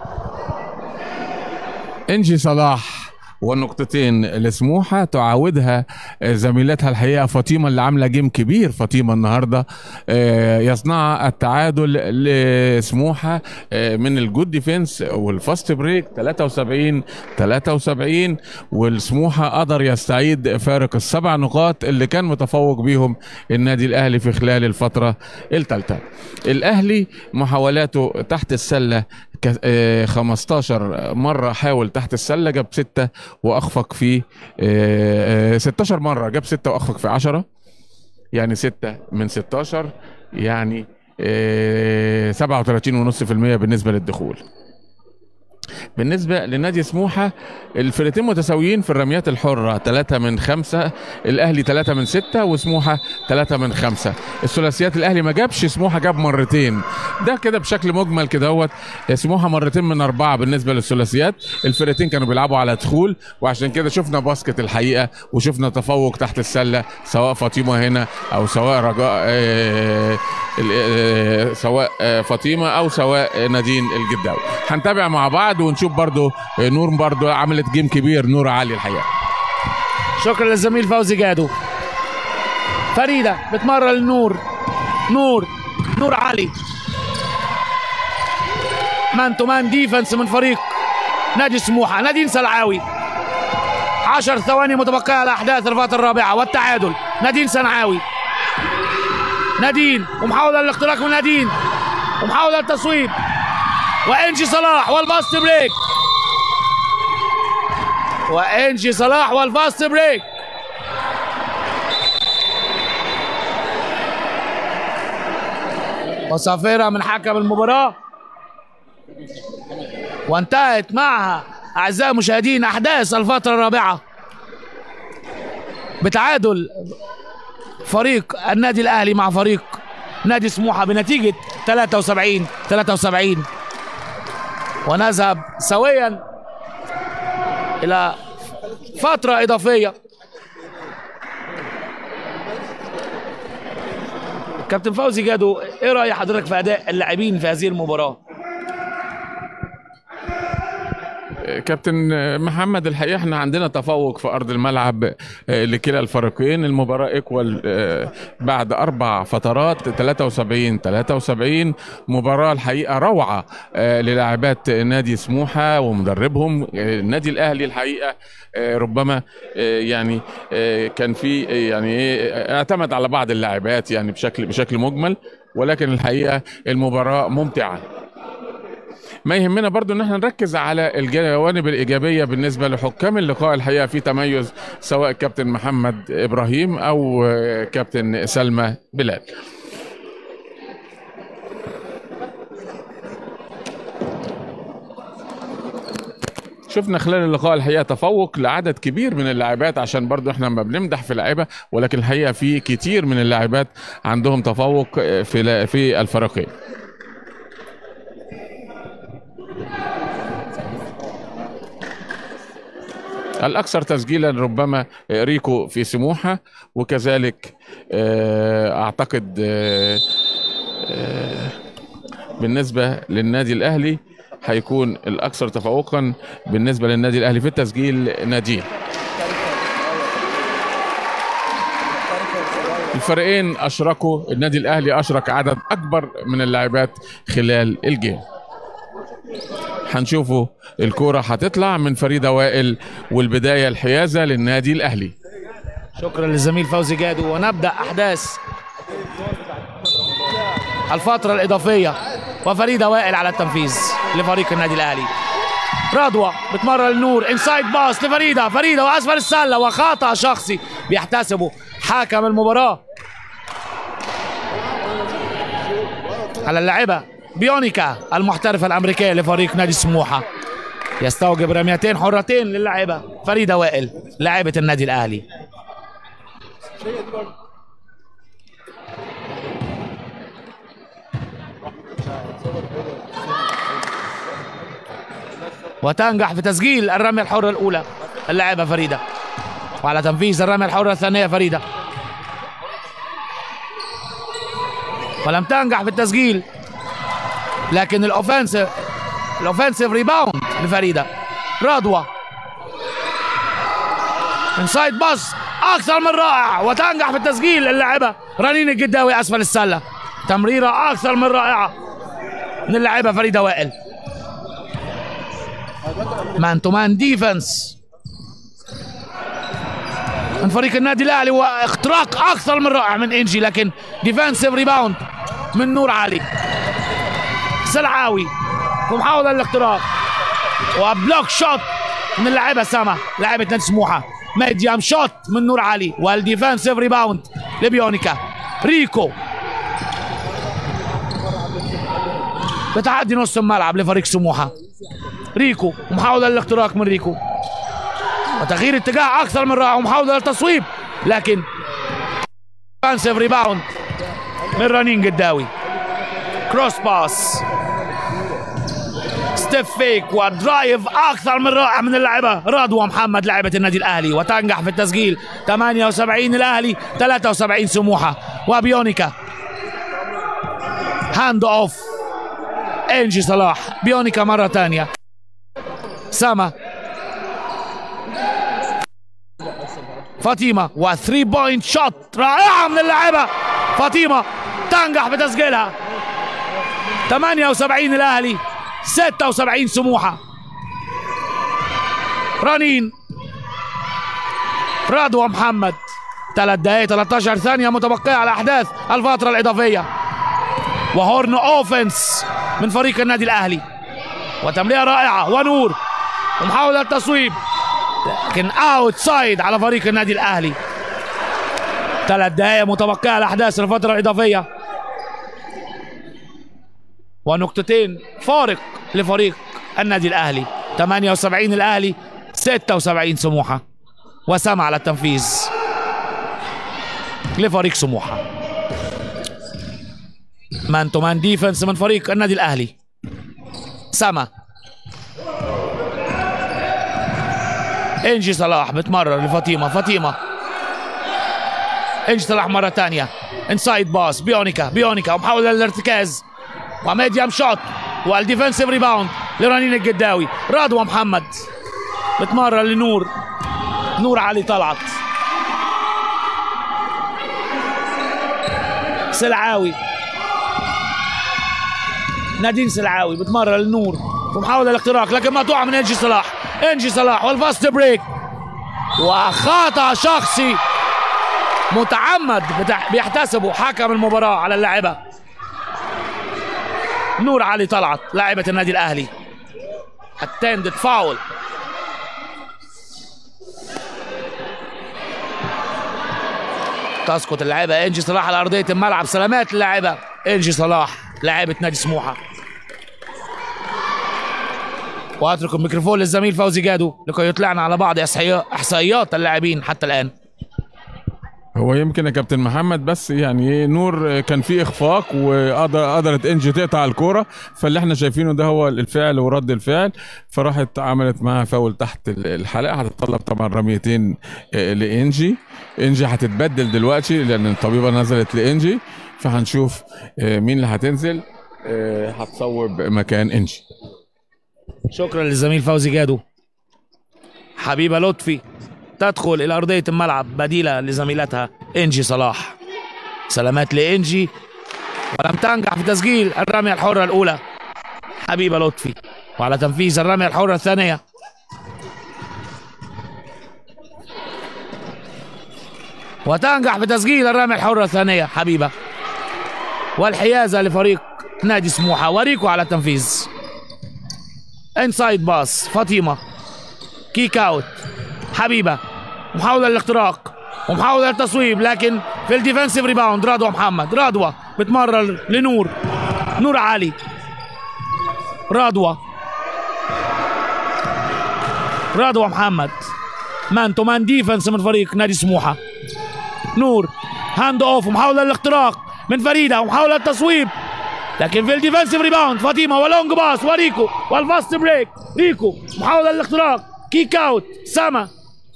انجي صلاح والنقطتين لسموحة تعاودها زميلتها الحقيقة فاطمة اللي عاملة جيم كبير فاطمة النهاردة آه، يصنع التعادل لسموحة آه، من الجود ديفنس والفاست بريك 73 73 والسموحة قدر يستعيد فارق السبع نقاط اللي كان متفوق بيهم النادي الأهلي في خلال الفترة الثالثة الأهلي محاولاته تحت السلة ك- آه، 15 مرة حاول تحت السلة جاب ستة وأخفق في آه، آه، 16 مرة جاب ستة وأخفق في 10 يعني ستة من 16 يعني آه، 37.5% بالنسبة للدخول بالنسبة لنادي سموحة الفرقتين متساويين في الرميات الحرة ثلاثة من خمسة الأهلي ثلاثة من ستة وسموحة ثلاثة من خمسة الثلاثيات الأهلي ما جابش سموحة جاب مرتين ده كده بشكل مجمل كده هوت سموحة مرتين من أربعة بالنسبة للثلاثيات الفرقتين كانوا بيلعبوا على دخول وعشان كده شفنا باسكت الحقيقة وشفنا تفوق تحت السلة سواء فاطمة هنا أو سواء رجاء آه، ال- آه، سواء آه، فاطمة أو سواء نادين الجداوي هنتابع مع بعض ونشوف برضو آه، نور برضو عملت جيم كبير نور علي الحقيقة شكرا للزميل فوزي جادو فريدة بتمرر للنور نور نور علي مان تو مان ديفنس من فريق نادي سموحة نادين سلعاوي عشر ثواني متبقية على أحداث الفترة الرابعة والتعادل نادين سنعاوي نادين ومحاولة للاختراق من نادين ومحاولة التصويب وإنجي صلاح والباست بريك وإنجي صلاح والفاست بريك وصافرة من حكم المباراة وانتهت معها أعزائي المشاهدين أحداث الفترة الرابعة بتعادل فريق النادي الأهلي مع فريق نادي سموحة بنتيجة 73 73 ونذهب سويا إلى فترة إضافية كابتن فوزي جادو ايه راي حضرتك في اداء اللاعبين في هذه المباراه كابتن محمد الحقيقه احنا عندنا تفوق في ارض الملعب آه، لكلا الفريقين المباراه ايكوال آه، بعد اربع فترات 73 73 مباراه الحقيقه روعه آه، للاعبات نادي سموحه ومدربهم آه، النادي الاهلي الحقيقه آه، ربما آه، يعني آه، كان في آه، يعني ايه آه، اعتمد على بعض اللاعبات يعني بشكل بشكل مجمل ولكن الحقيقه المباراه ممتعه ما يهمنا برضو ان احنا نركز على الجوانب الايجابيه بالنسبه لحكام اللقاء الحقيقه في تميز سواء كابتن محمد ابراهيم او آه، كابتن سلمى بلال شفنا خلال اللقاء الحقيقه تفوق لعدد كبير من اللاعبات عشان برضو احنا ما بنمدح في لعيبه ولكن الحقيقه في كتير من اللاعبات عندهم تفوق آه، في في الفريقين الأكثر تسجيلا ربما ريكو في سموحة وكذلك آه، أعتقد آه، آه، بالنسبة للنادي الأهلي هيكون الأكثر تفوقا بالنسبة للنادي الأهلي في التسجيل نادين الفريقين أشركوا النادي الأهلي أشرك عدد أكبر من اللاعبات خلال الجيم هنشوفوا الكرة هتطلع من فريدة وائل والبداية الحيازة للنادي الأهلي شكرا للزميل فوزي جادو ونبدا احداث الفتره الاضافيه وفريده وائل على التنفيذ لفريق النادي الاهلي رضوى بتمرر النور انسايد باس لفريده فريده واسفل السله وخطا شخصي بيحتسبه حكم المباراه على اللاعبه بيونيكا المحترفه الامريكيه لفريق نادي سموحه يستوجب رميتين حرتين للاعبه فريده وائل لاعبه النادي الاهلي وتنجح في تسجيل الرمية الحرة الأولى اللاعبة فريدة وعلى تنفيذ الرمية الحرة الثانية فريدة ولم تنجح في التسجيل لكن الاوفensive الاوفنسيف ريباوند لفريده رضوى انسايد باص اكثر من رائع وتنجح في التسجيل اللاعبه رنين الجداوي اسفل السله تمريره اكثر من رائعه من اللاعبه فريده وائل مان تو مان ديفنس من فريق النادي الاهلي واختراق اكثر من رائع من انجي لكن ديفنسيف ريباوند من نور علي سلعاوي ومحاولة للاختراق وبلوك شوت من اللاعبة سما لاعبة نادي سموحة ميديام شوت من نور علي والديفنسيف ريباوند لبيونيكا ريكو بتعدي نص الملعب لفريق سموحة ريكو ومحاولة للاختراق من ريكو وتغيير اتجاه أكثر من رائع ومحاولة للتصويب لكن ديفنسيف ريباوند من رنين قداوي كروس باس ستيب فيك ودرايف اكثر من رائع من اللاعبه رضوى محمد لاعبه النادي الاهلي وتنجح في التسجيل 78 الاهلي 73 سموحه وبيونيكا هاند اوف انجي صلاح بيونيكا مره ثانيه سما فاطمه و 3 بوينت شوت رائعه من اللاعبه فاطمه تنجح بتسجيلها 78 الاهلي 76 سموحه رنين رضوى محمد 3 دقائق 13 ثانيه متبقيه على احداث الفتره الاضافيه وهورن اوفنس من فريق النادي الاهلي وتمريره رائعه ونور ومحاوله تصويب لكن اوت سايد على فريق النادي الاهلي ثلاث دقائق متبقيه على احداث الفتره الاضافيه ونقطتين فارق لفريق النادي الاهلي 78 الاهلي 76 سموحه وسام على التنفيذ لفريق سموحه مان تو مان ديفنس من فريق النادي الاهلي سما انجي صلاح بتمرر لفاطمه فاطمه انجي صلاح مره ثانيه انسايد باس بيونيكا بيونيكا ومحاوله للارتكاز وميديام شوت والديفنسيف ريباوند لرنين الجداوي رضوى محمد بتمرر لنور نور علي طلعت سلعاوي نادين سلعاوي بتمرر لنور ومحاولة الاختراق لكن مقطوعة من انجي صلاح انجي صلاح والفاست بريك وخطأ شخصي متعمد بتح- بيحتسبه حكم المباراة على اللاعبة نور علي طلعت لاعبة النادي الأهلي attended فاول تسقط اللاعبة انجي صلاح على أرضية الملعب سلامات اللاعبة انجي صلاح لاعبة نادي سموحة واترك الميكروفون للزميل فوزي جادو لكي يطلعنا على بعض إحصائيات- احصائيات اللاعبين حتى الان هو يمكن يا كابتن محمد بس يعني إيه، نور كان في اخفاق وقدرت انجي تقطع الكوره فاللي احنا شايفينه ده هو الفعل ورد الفعل فراحت عملت معاها فاول تحت ال- الحلقه هتطلب طبعا رميتين آه، لانجي انجي هتتبدل دلوقتي لان الطبيبه نزلت لانجي فهنشوف آه، مين اللي هتنزل آه، هتصوب مكان انجي شكرا للزميل فوزي جادو حبيبه لطفي تدخل الى ارضيه الملعب بديله لزميلتها انجي صلاح سلامات لانجي ولم تنجح في تسجيل الرميه الحره الاولى حبيبه لطفي وعلى تنفيذ الرميه الحره الثانيه وتنجح في تسجيل الرميه الحره الثانيه حبيبه والحيازه لفريق نادي سموحه وريكو على التنفيذ انسايد باس فاطمه كيك اوت حبيبه محاوله للاختراق ومحاوله للتصويب لكن في الديفنسيف ريباوند رضوى محمد رضوى بتمرر لنور نور علي رضوى رضوى محمد مان تو مان ديفنس من فريق نادي سموحه نور هاند اوف ومحاوله للاختراق من فريده ومحاوله التصويب لكن في الديفنسيف ريباوند فاطمه ولونج باس وريكو والفاست بريك ريكو محاوله للاختراق كيك اوت سما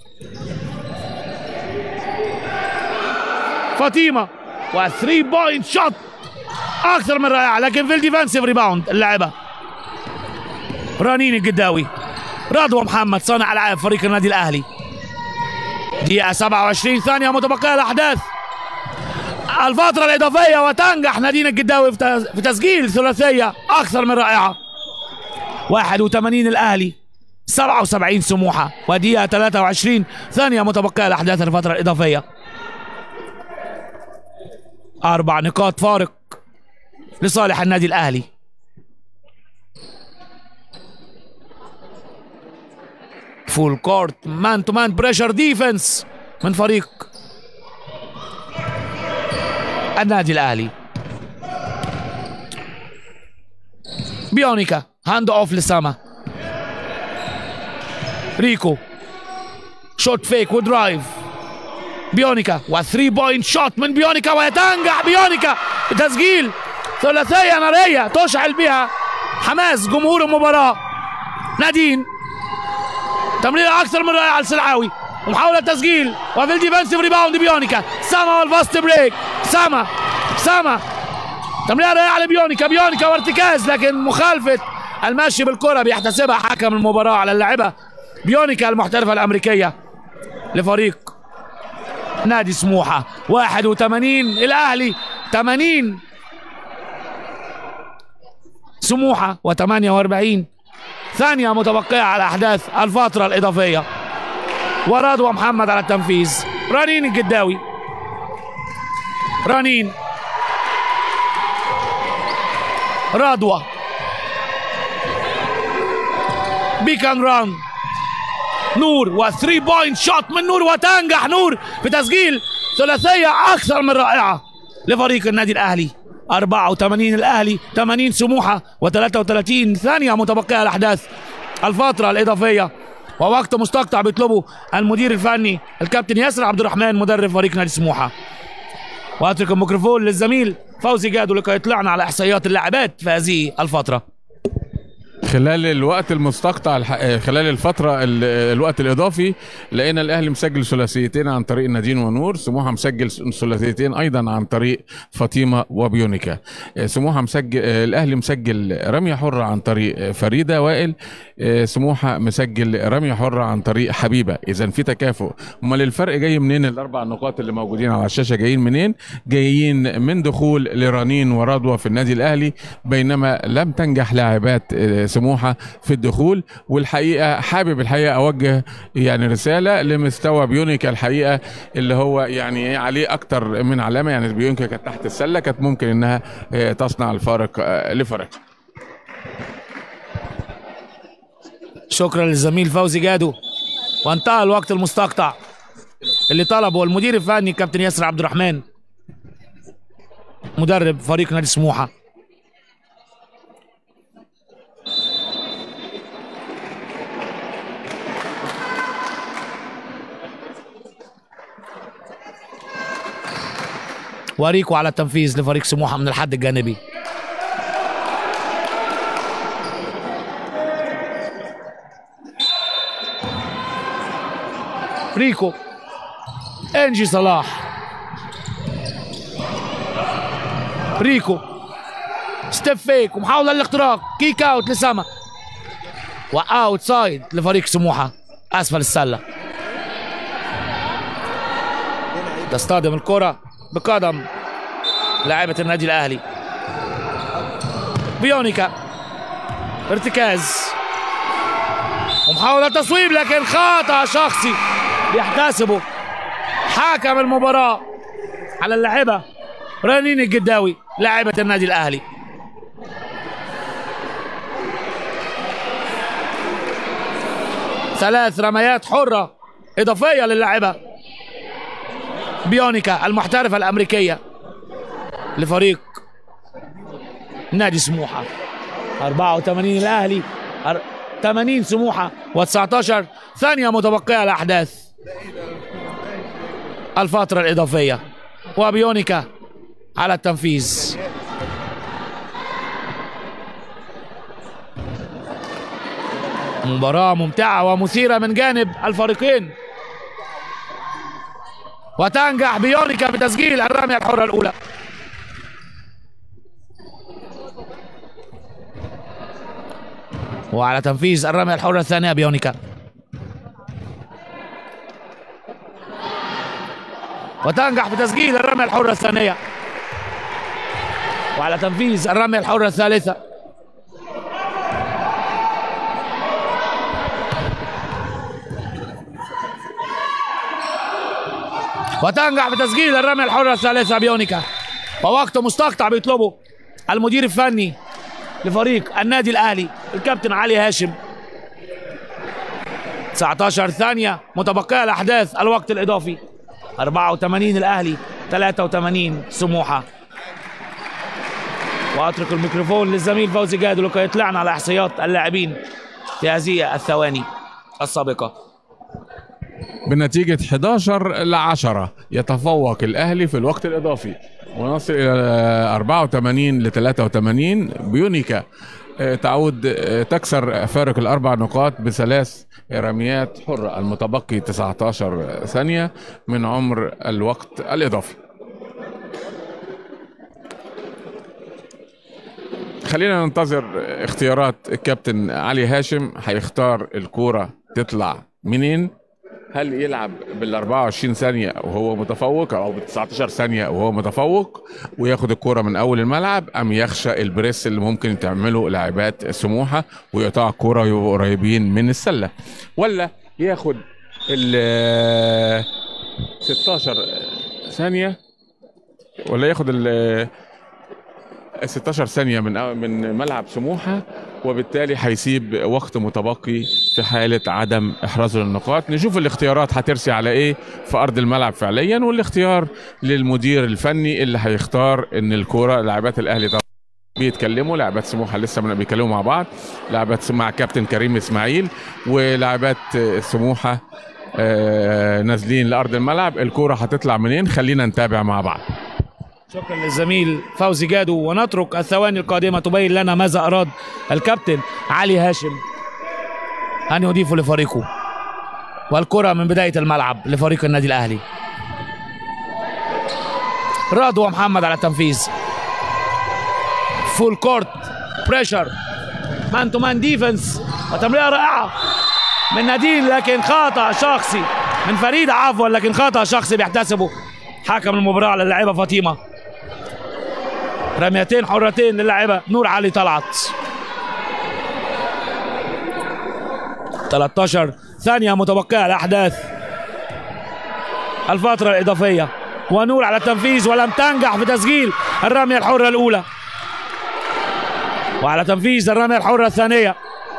فاطمه و3 بوينت شوت اكثر من رائعه لكن في الديفنسيف ريباوند اللاعبه رنين القداوي رضوى محمد صانع العاب فريق النادي الاهلي دقيقه 27 ثانيه متبقيه الاحداث الفترة الإضافية وتنجح نادين الجداوي في تس- في تسجيل ثلاثية أكثر من رائعة 81 الأهلي 77 سموحة ودقيقة 23 ثانية متبقية لأحداث الفترة الإضافية أربع نقاط فارق لصالح النادي الأهلي فول كورت مان تو مان بريشر ديفنس من فريق النادي الاهلي بيونيكا هاند اوف لساما ريكو شوت فيك ودرايف بيونيكا و3 بوينت شوت من بيونيكا ويتنجح بيونيكا بتسجيل ثلاثية نارية تشعل بها حماس جمهور المباراة نادين تمريرة أكثر من رائعة لسلعاوي ومحاولة تسجيل وفي الديفنسيف ريباوند بيونيكا ساما والفاست بريك ساما ساما تمريرة رائعة لبيونيكا بيونيكا وارتكاز لكن مخالفة المشي بالكرة بيحتسبها حكم المباراة على اللاعبة بيونيكا المحترفة الأمريكية لفريق نادي سموحة 81 الأهلي 80 سموحة و48 ثانية متبقية على أحداث الفترة الإضافية ورضوى محمد على التنفيذ رنين الجداوي رنين رضوى بيك اند ران نور و3 بوينت شوت من نور وتنجح نور في تسجيل ثلاثية أكثر من رائعة لفريق النادي الأهلي 84 الأهلي 80 سموحة و33 ثانية متبقية الأحداث الفترة الإضافية ووقت مستقطع بيطلبه المدير الفني الكابتن ياسر عبد الرحمن مدرب فريق نادي سموحة واترك الميكروفون للزميل فوزي جادو لكي يطلعنا على احصائيات اللاعبات في هذه الفتره خلال الوقت المستقطع الح- خلال الفترة ال- الوقت الإضافي لقينا الأهلي مسجل ثلاثيتين عن طريق نادين ونور سموحة مسجل ثلاثيتين أيضا عن طريق فاطمة وبيونيكا سموحة مسجل الأهلي مسجل رمية حرة عن طريق فريدة وائل سموحة مسجل رمية حرة عن طريق حبيبة إذا في تكافؤ أمال الفرق جاي منين الأربع نقاط اللي موجودين على الشاشة جايين منين جايين من دخول لرنين ورضوى في النادي الأهلي بينما لم تنجح لاعبات آه، سموحة في الدخول والحقيقة حابب الحقيقة أوجه يعني رسالة لمستوى بيونيكا الحقيقة اللي هو يعني عليه أكتر من علامة يعني بيونيكا كانت تحت السلة كانت ممكن إنها آه، تصنع الفارق آه، لفريقها شكرا للزميل فوزي جادو وانتهى الوقت المستقطع اللي طلبه المدير الفني كابتن ياسر عبد الرحمن مدرب فريق نادي سموحه وريكو على التنفيذ لفريق سموحه من الحد الجانبي ريكو انجي صلاح ريكو ستيب فيك ومحاولة للاختراق كيك اوت لسما واوت سايد لفريق سموحة اسفل السلة تصطدم الكرة بقدم لاعبة النادي الاهلي بيونيكا ارتكاز ومحاولة تصويب لكن خطأ شخصي بيحتسبه حكم المباراة على اللاعبة رنين الجداوي لاعبة النادي الأهلي ثلاث رميات حرة إضافية للاعبة بيونيكا المحترفة الأمريكية لفريق نادي سموحة 84 الأهلي أر- 80 سموحة و19 ثانية متبقية الأحداث الفترة الإضافية وبيونيكا على التنفيذ مباراة ممتعة ومثيرة من جانب الفريقين وتنجح بيونيكا بتسجيل الرمية الحرة الأولى وعلى تنفيذ الرمية الحرة الثانية بيونيكا وتنجح بتسجيل الرمية الحرة الثانية وعلى تنفيذ الرمية الحرة الثالثة وتنجح بتسجيل الرمية الحرة الثالثة بيونيكا ووقت مستقطع بيطلبه المدير الفني لفريق النادي الأهلي الكابتن علي هاشم 19 ثانية متبقية الأحداث الوقت الإضافي 84 الأهلي 83 سموحة وأترك الميكروفون للزميل فوزي جاد لكي يطلعنا على إحصائيات اللاعبين في هذه الثواني السابقة بنتيجة 11 ل 10 يتفوق الأهلي في الوقت الإضافي ونصل إلى 84 ل 83 بيونيكا آه، تعود آه، تكسر فارق الأربع نقاط بثلاث رميات حرة المتبقي 19 ثانية من عمر الوقت الإضافي خلينا ننتظر اختيارات الكابتن علي هاشم هيختار الكورة تطلع منين هل يلعب بال 24 ثانية وهو متفوق أو بال 19 ثانية وهو متفوق وياخد الكرة من أول الملعب أم يخشى البريس اللي ممكن تعمله لاعبات سموحة ويقطع الكرة ويبقوا قريبين من السلة ولا ياخد ال 16 ثانية ولا ياخد ال 16 ثانية من من ملعب سموحة وبالتالي هيسيب وقت متبقي في حالة عدم إحرازه للنقاط نشوف الاختيارات هترسي على إيه في أرض الملعب فعليا والاختيار للمدير الفني اللي هيختار إن الكورة لاعبات الأهلي طبعا بيتكلموا لاعبات سموحه لسه من بيتكلموا مع بعض لاعبات مع كابتن كريم اسماعيل ولاعبات سموحه آه، نازلين لارض الملعب الكوره هتطلع منين خلينا نتابع مع بعض شكرا للزميل فوزي جادو ونترك الثواني القادمة تبين لنا ماذا أراد الكابتن علي هاشم أن يضيف لفريقه والكرة من بداية الملعب لفريق النادي الأهلي رضوى محمد على التنفيذ فول كورت بريشر مان تو مان ديفنس وتمريره رائعه من نادين لكن خطا شخصي من فريد عفوا لكن خطا شخصي بيحتسبه حكم المباراه على اللاعبه فاطمه رميتين حرتين للاعبه نور علي طلعت 13 ثانيه متبقيه الاحداث الفتره الاضافيه ونور على التنفيذ ولم تنجح في تسجيل الرميه الحره الاولى وعلى تنفيذ الرميه الحره الثانيه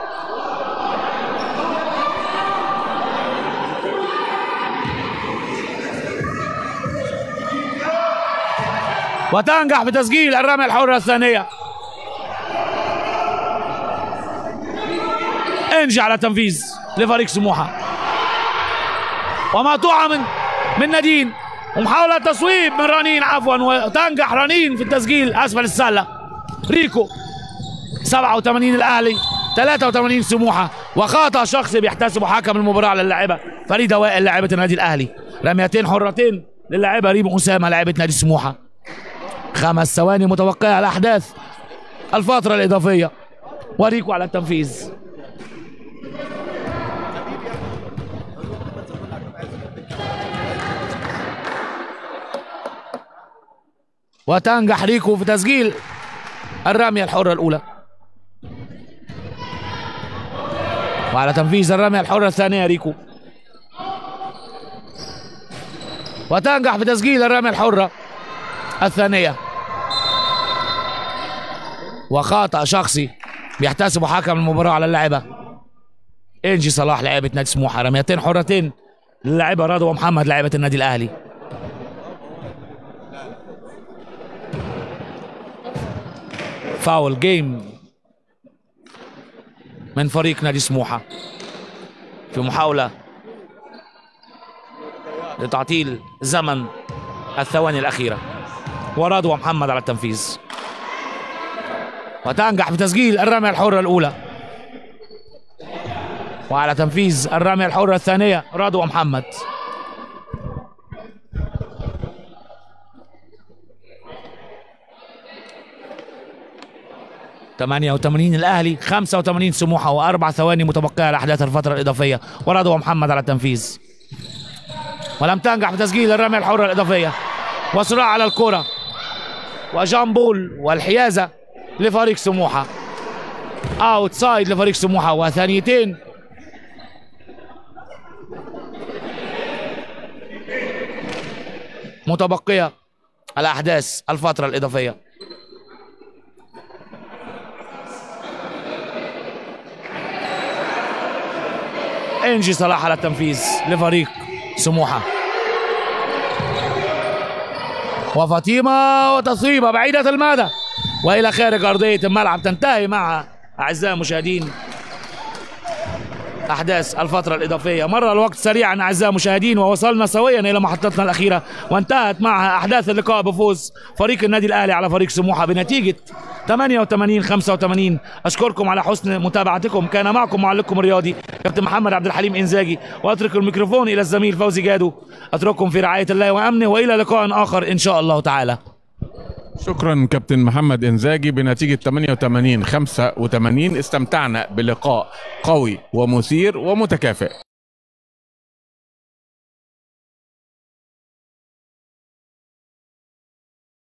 وتنجح بتسجيل الرمية الحرة الثانية انجي على التنفيذ لفريق سموحة ومقطوعة من من نادين ومحاولة تصويب من رنين عفوا وتنجح رنين في التسجيل أسفل السلة ريكو 87 الأهلي 83 سموحة وخطأ شخصي بيحتسبه حكم المباراة على اللاعبة فريدة وائل لاعبة النادي الأهلي رميتين حرتين للاعبة ريم أسامة لاعبة نادي سموحة خمس ثواني متوقعة الأحداث الفترة الإضافية وريكو على التنفيذ وتنجح ريكو في تسجيل الرمية الحرة الأولى وعلى تنفيذ الرمية الحرة الثانية ريكو وتنجح في تسجيل الرمية الحرة الثانية وخطأ شخصي بيحتسبه حكم المباراة على اللاعبة انجي صلاح لاعبة نادي سموحة رميتين حرتين للاعبة رضوى محمد لاعبة النادي الأهلي فاول جيم من فريق نادي سموحة في محاولة لتعطيل زمن الثواني الأخيرة ورضوى محمد على التنفيذ وتنجح في تسجيل الرمية الحرة الأولى وعلى تنفيذ الرمية الحرة الثانية رضوى محمد ثمانية وثمانين الأهلي خمسة وثمانين سموحة وأربع ثواني متبقية لأحداث الفترة الإضافية ورضوى محمد على التنفيذ ولم تنجح في تسجيل الرمية الحرة الإضافية وصراع على الكرة وجامبول والحيازة لفريق سموحة اوت سايد لفريق سموحة وثانيتين متبقية الأحداث الفترة الإضافية انجي صلاح على التنفيذ لفريق سموحه وفاطمه وتصويبه بعيده المدى والى خارج ارضيه الملعب تنتهي مع اعزائي المشاهدين احداث الفتره الاضافيه مر الوقت سريعا اعزائي المشاهدين ووصلنا سويا الى محطتنا الاخيره وانتهت معها احداث اللقاء بفوز فريق النادي الاهلي على فريق سموحه بنتيجه 88 85 اشكركم على حسن متابعتكم كان معكم معلقكم الرياضي كابتن محمد عبد الحليم انزاجي واترك الميكروفون الى الزميل فوزي جادو اترككم في رعايه الله وامنه والى لقاء اخر ان شاء الله تعالى شكرا كابتن محمد انزاجي بنتيجة 88 85 استمتعنا بلقاء قوي ومثير ومتكافئ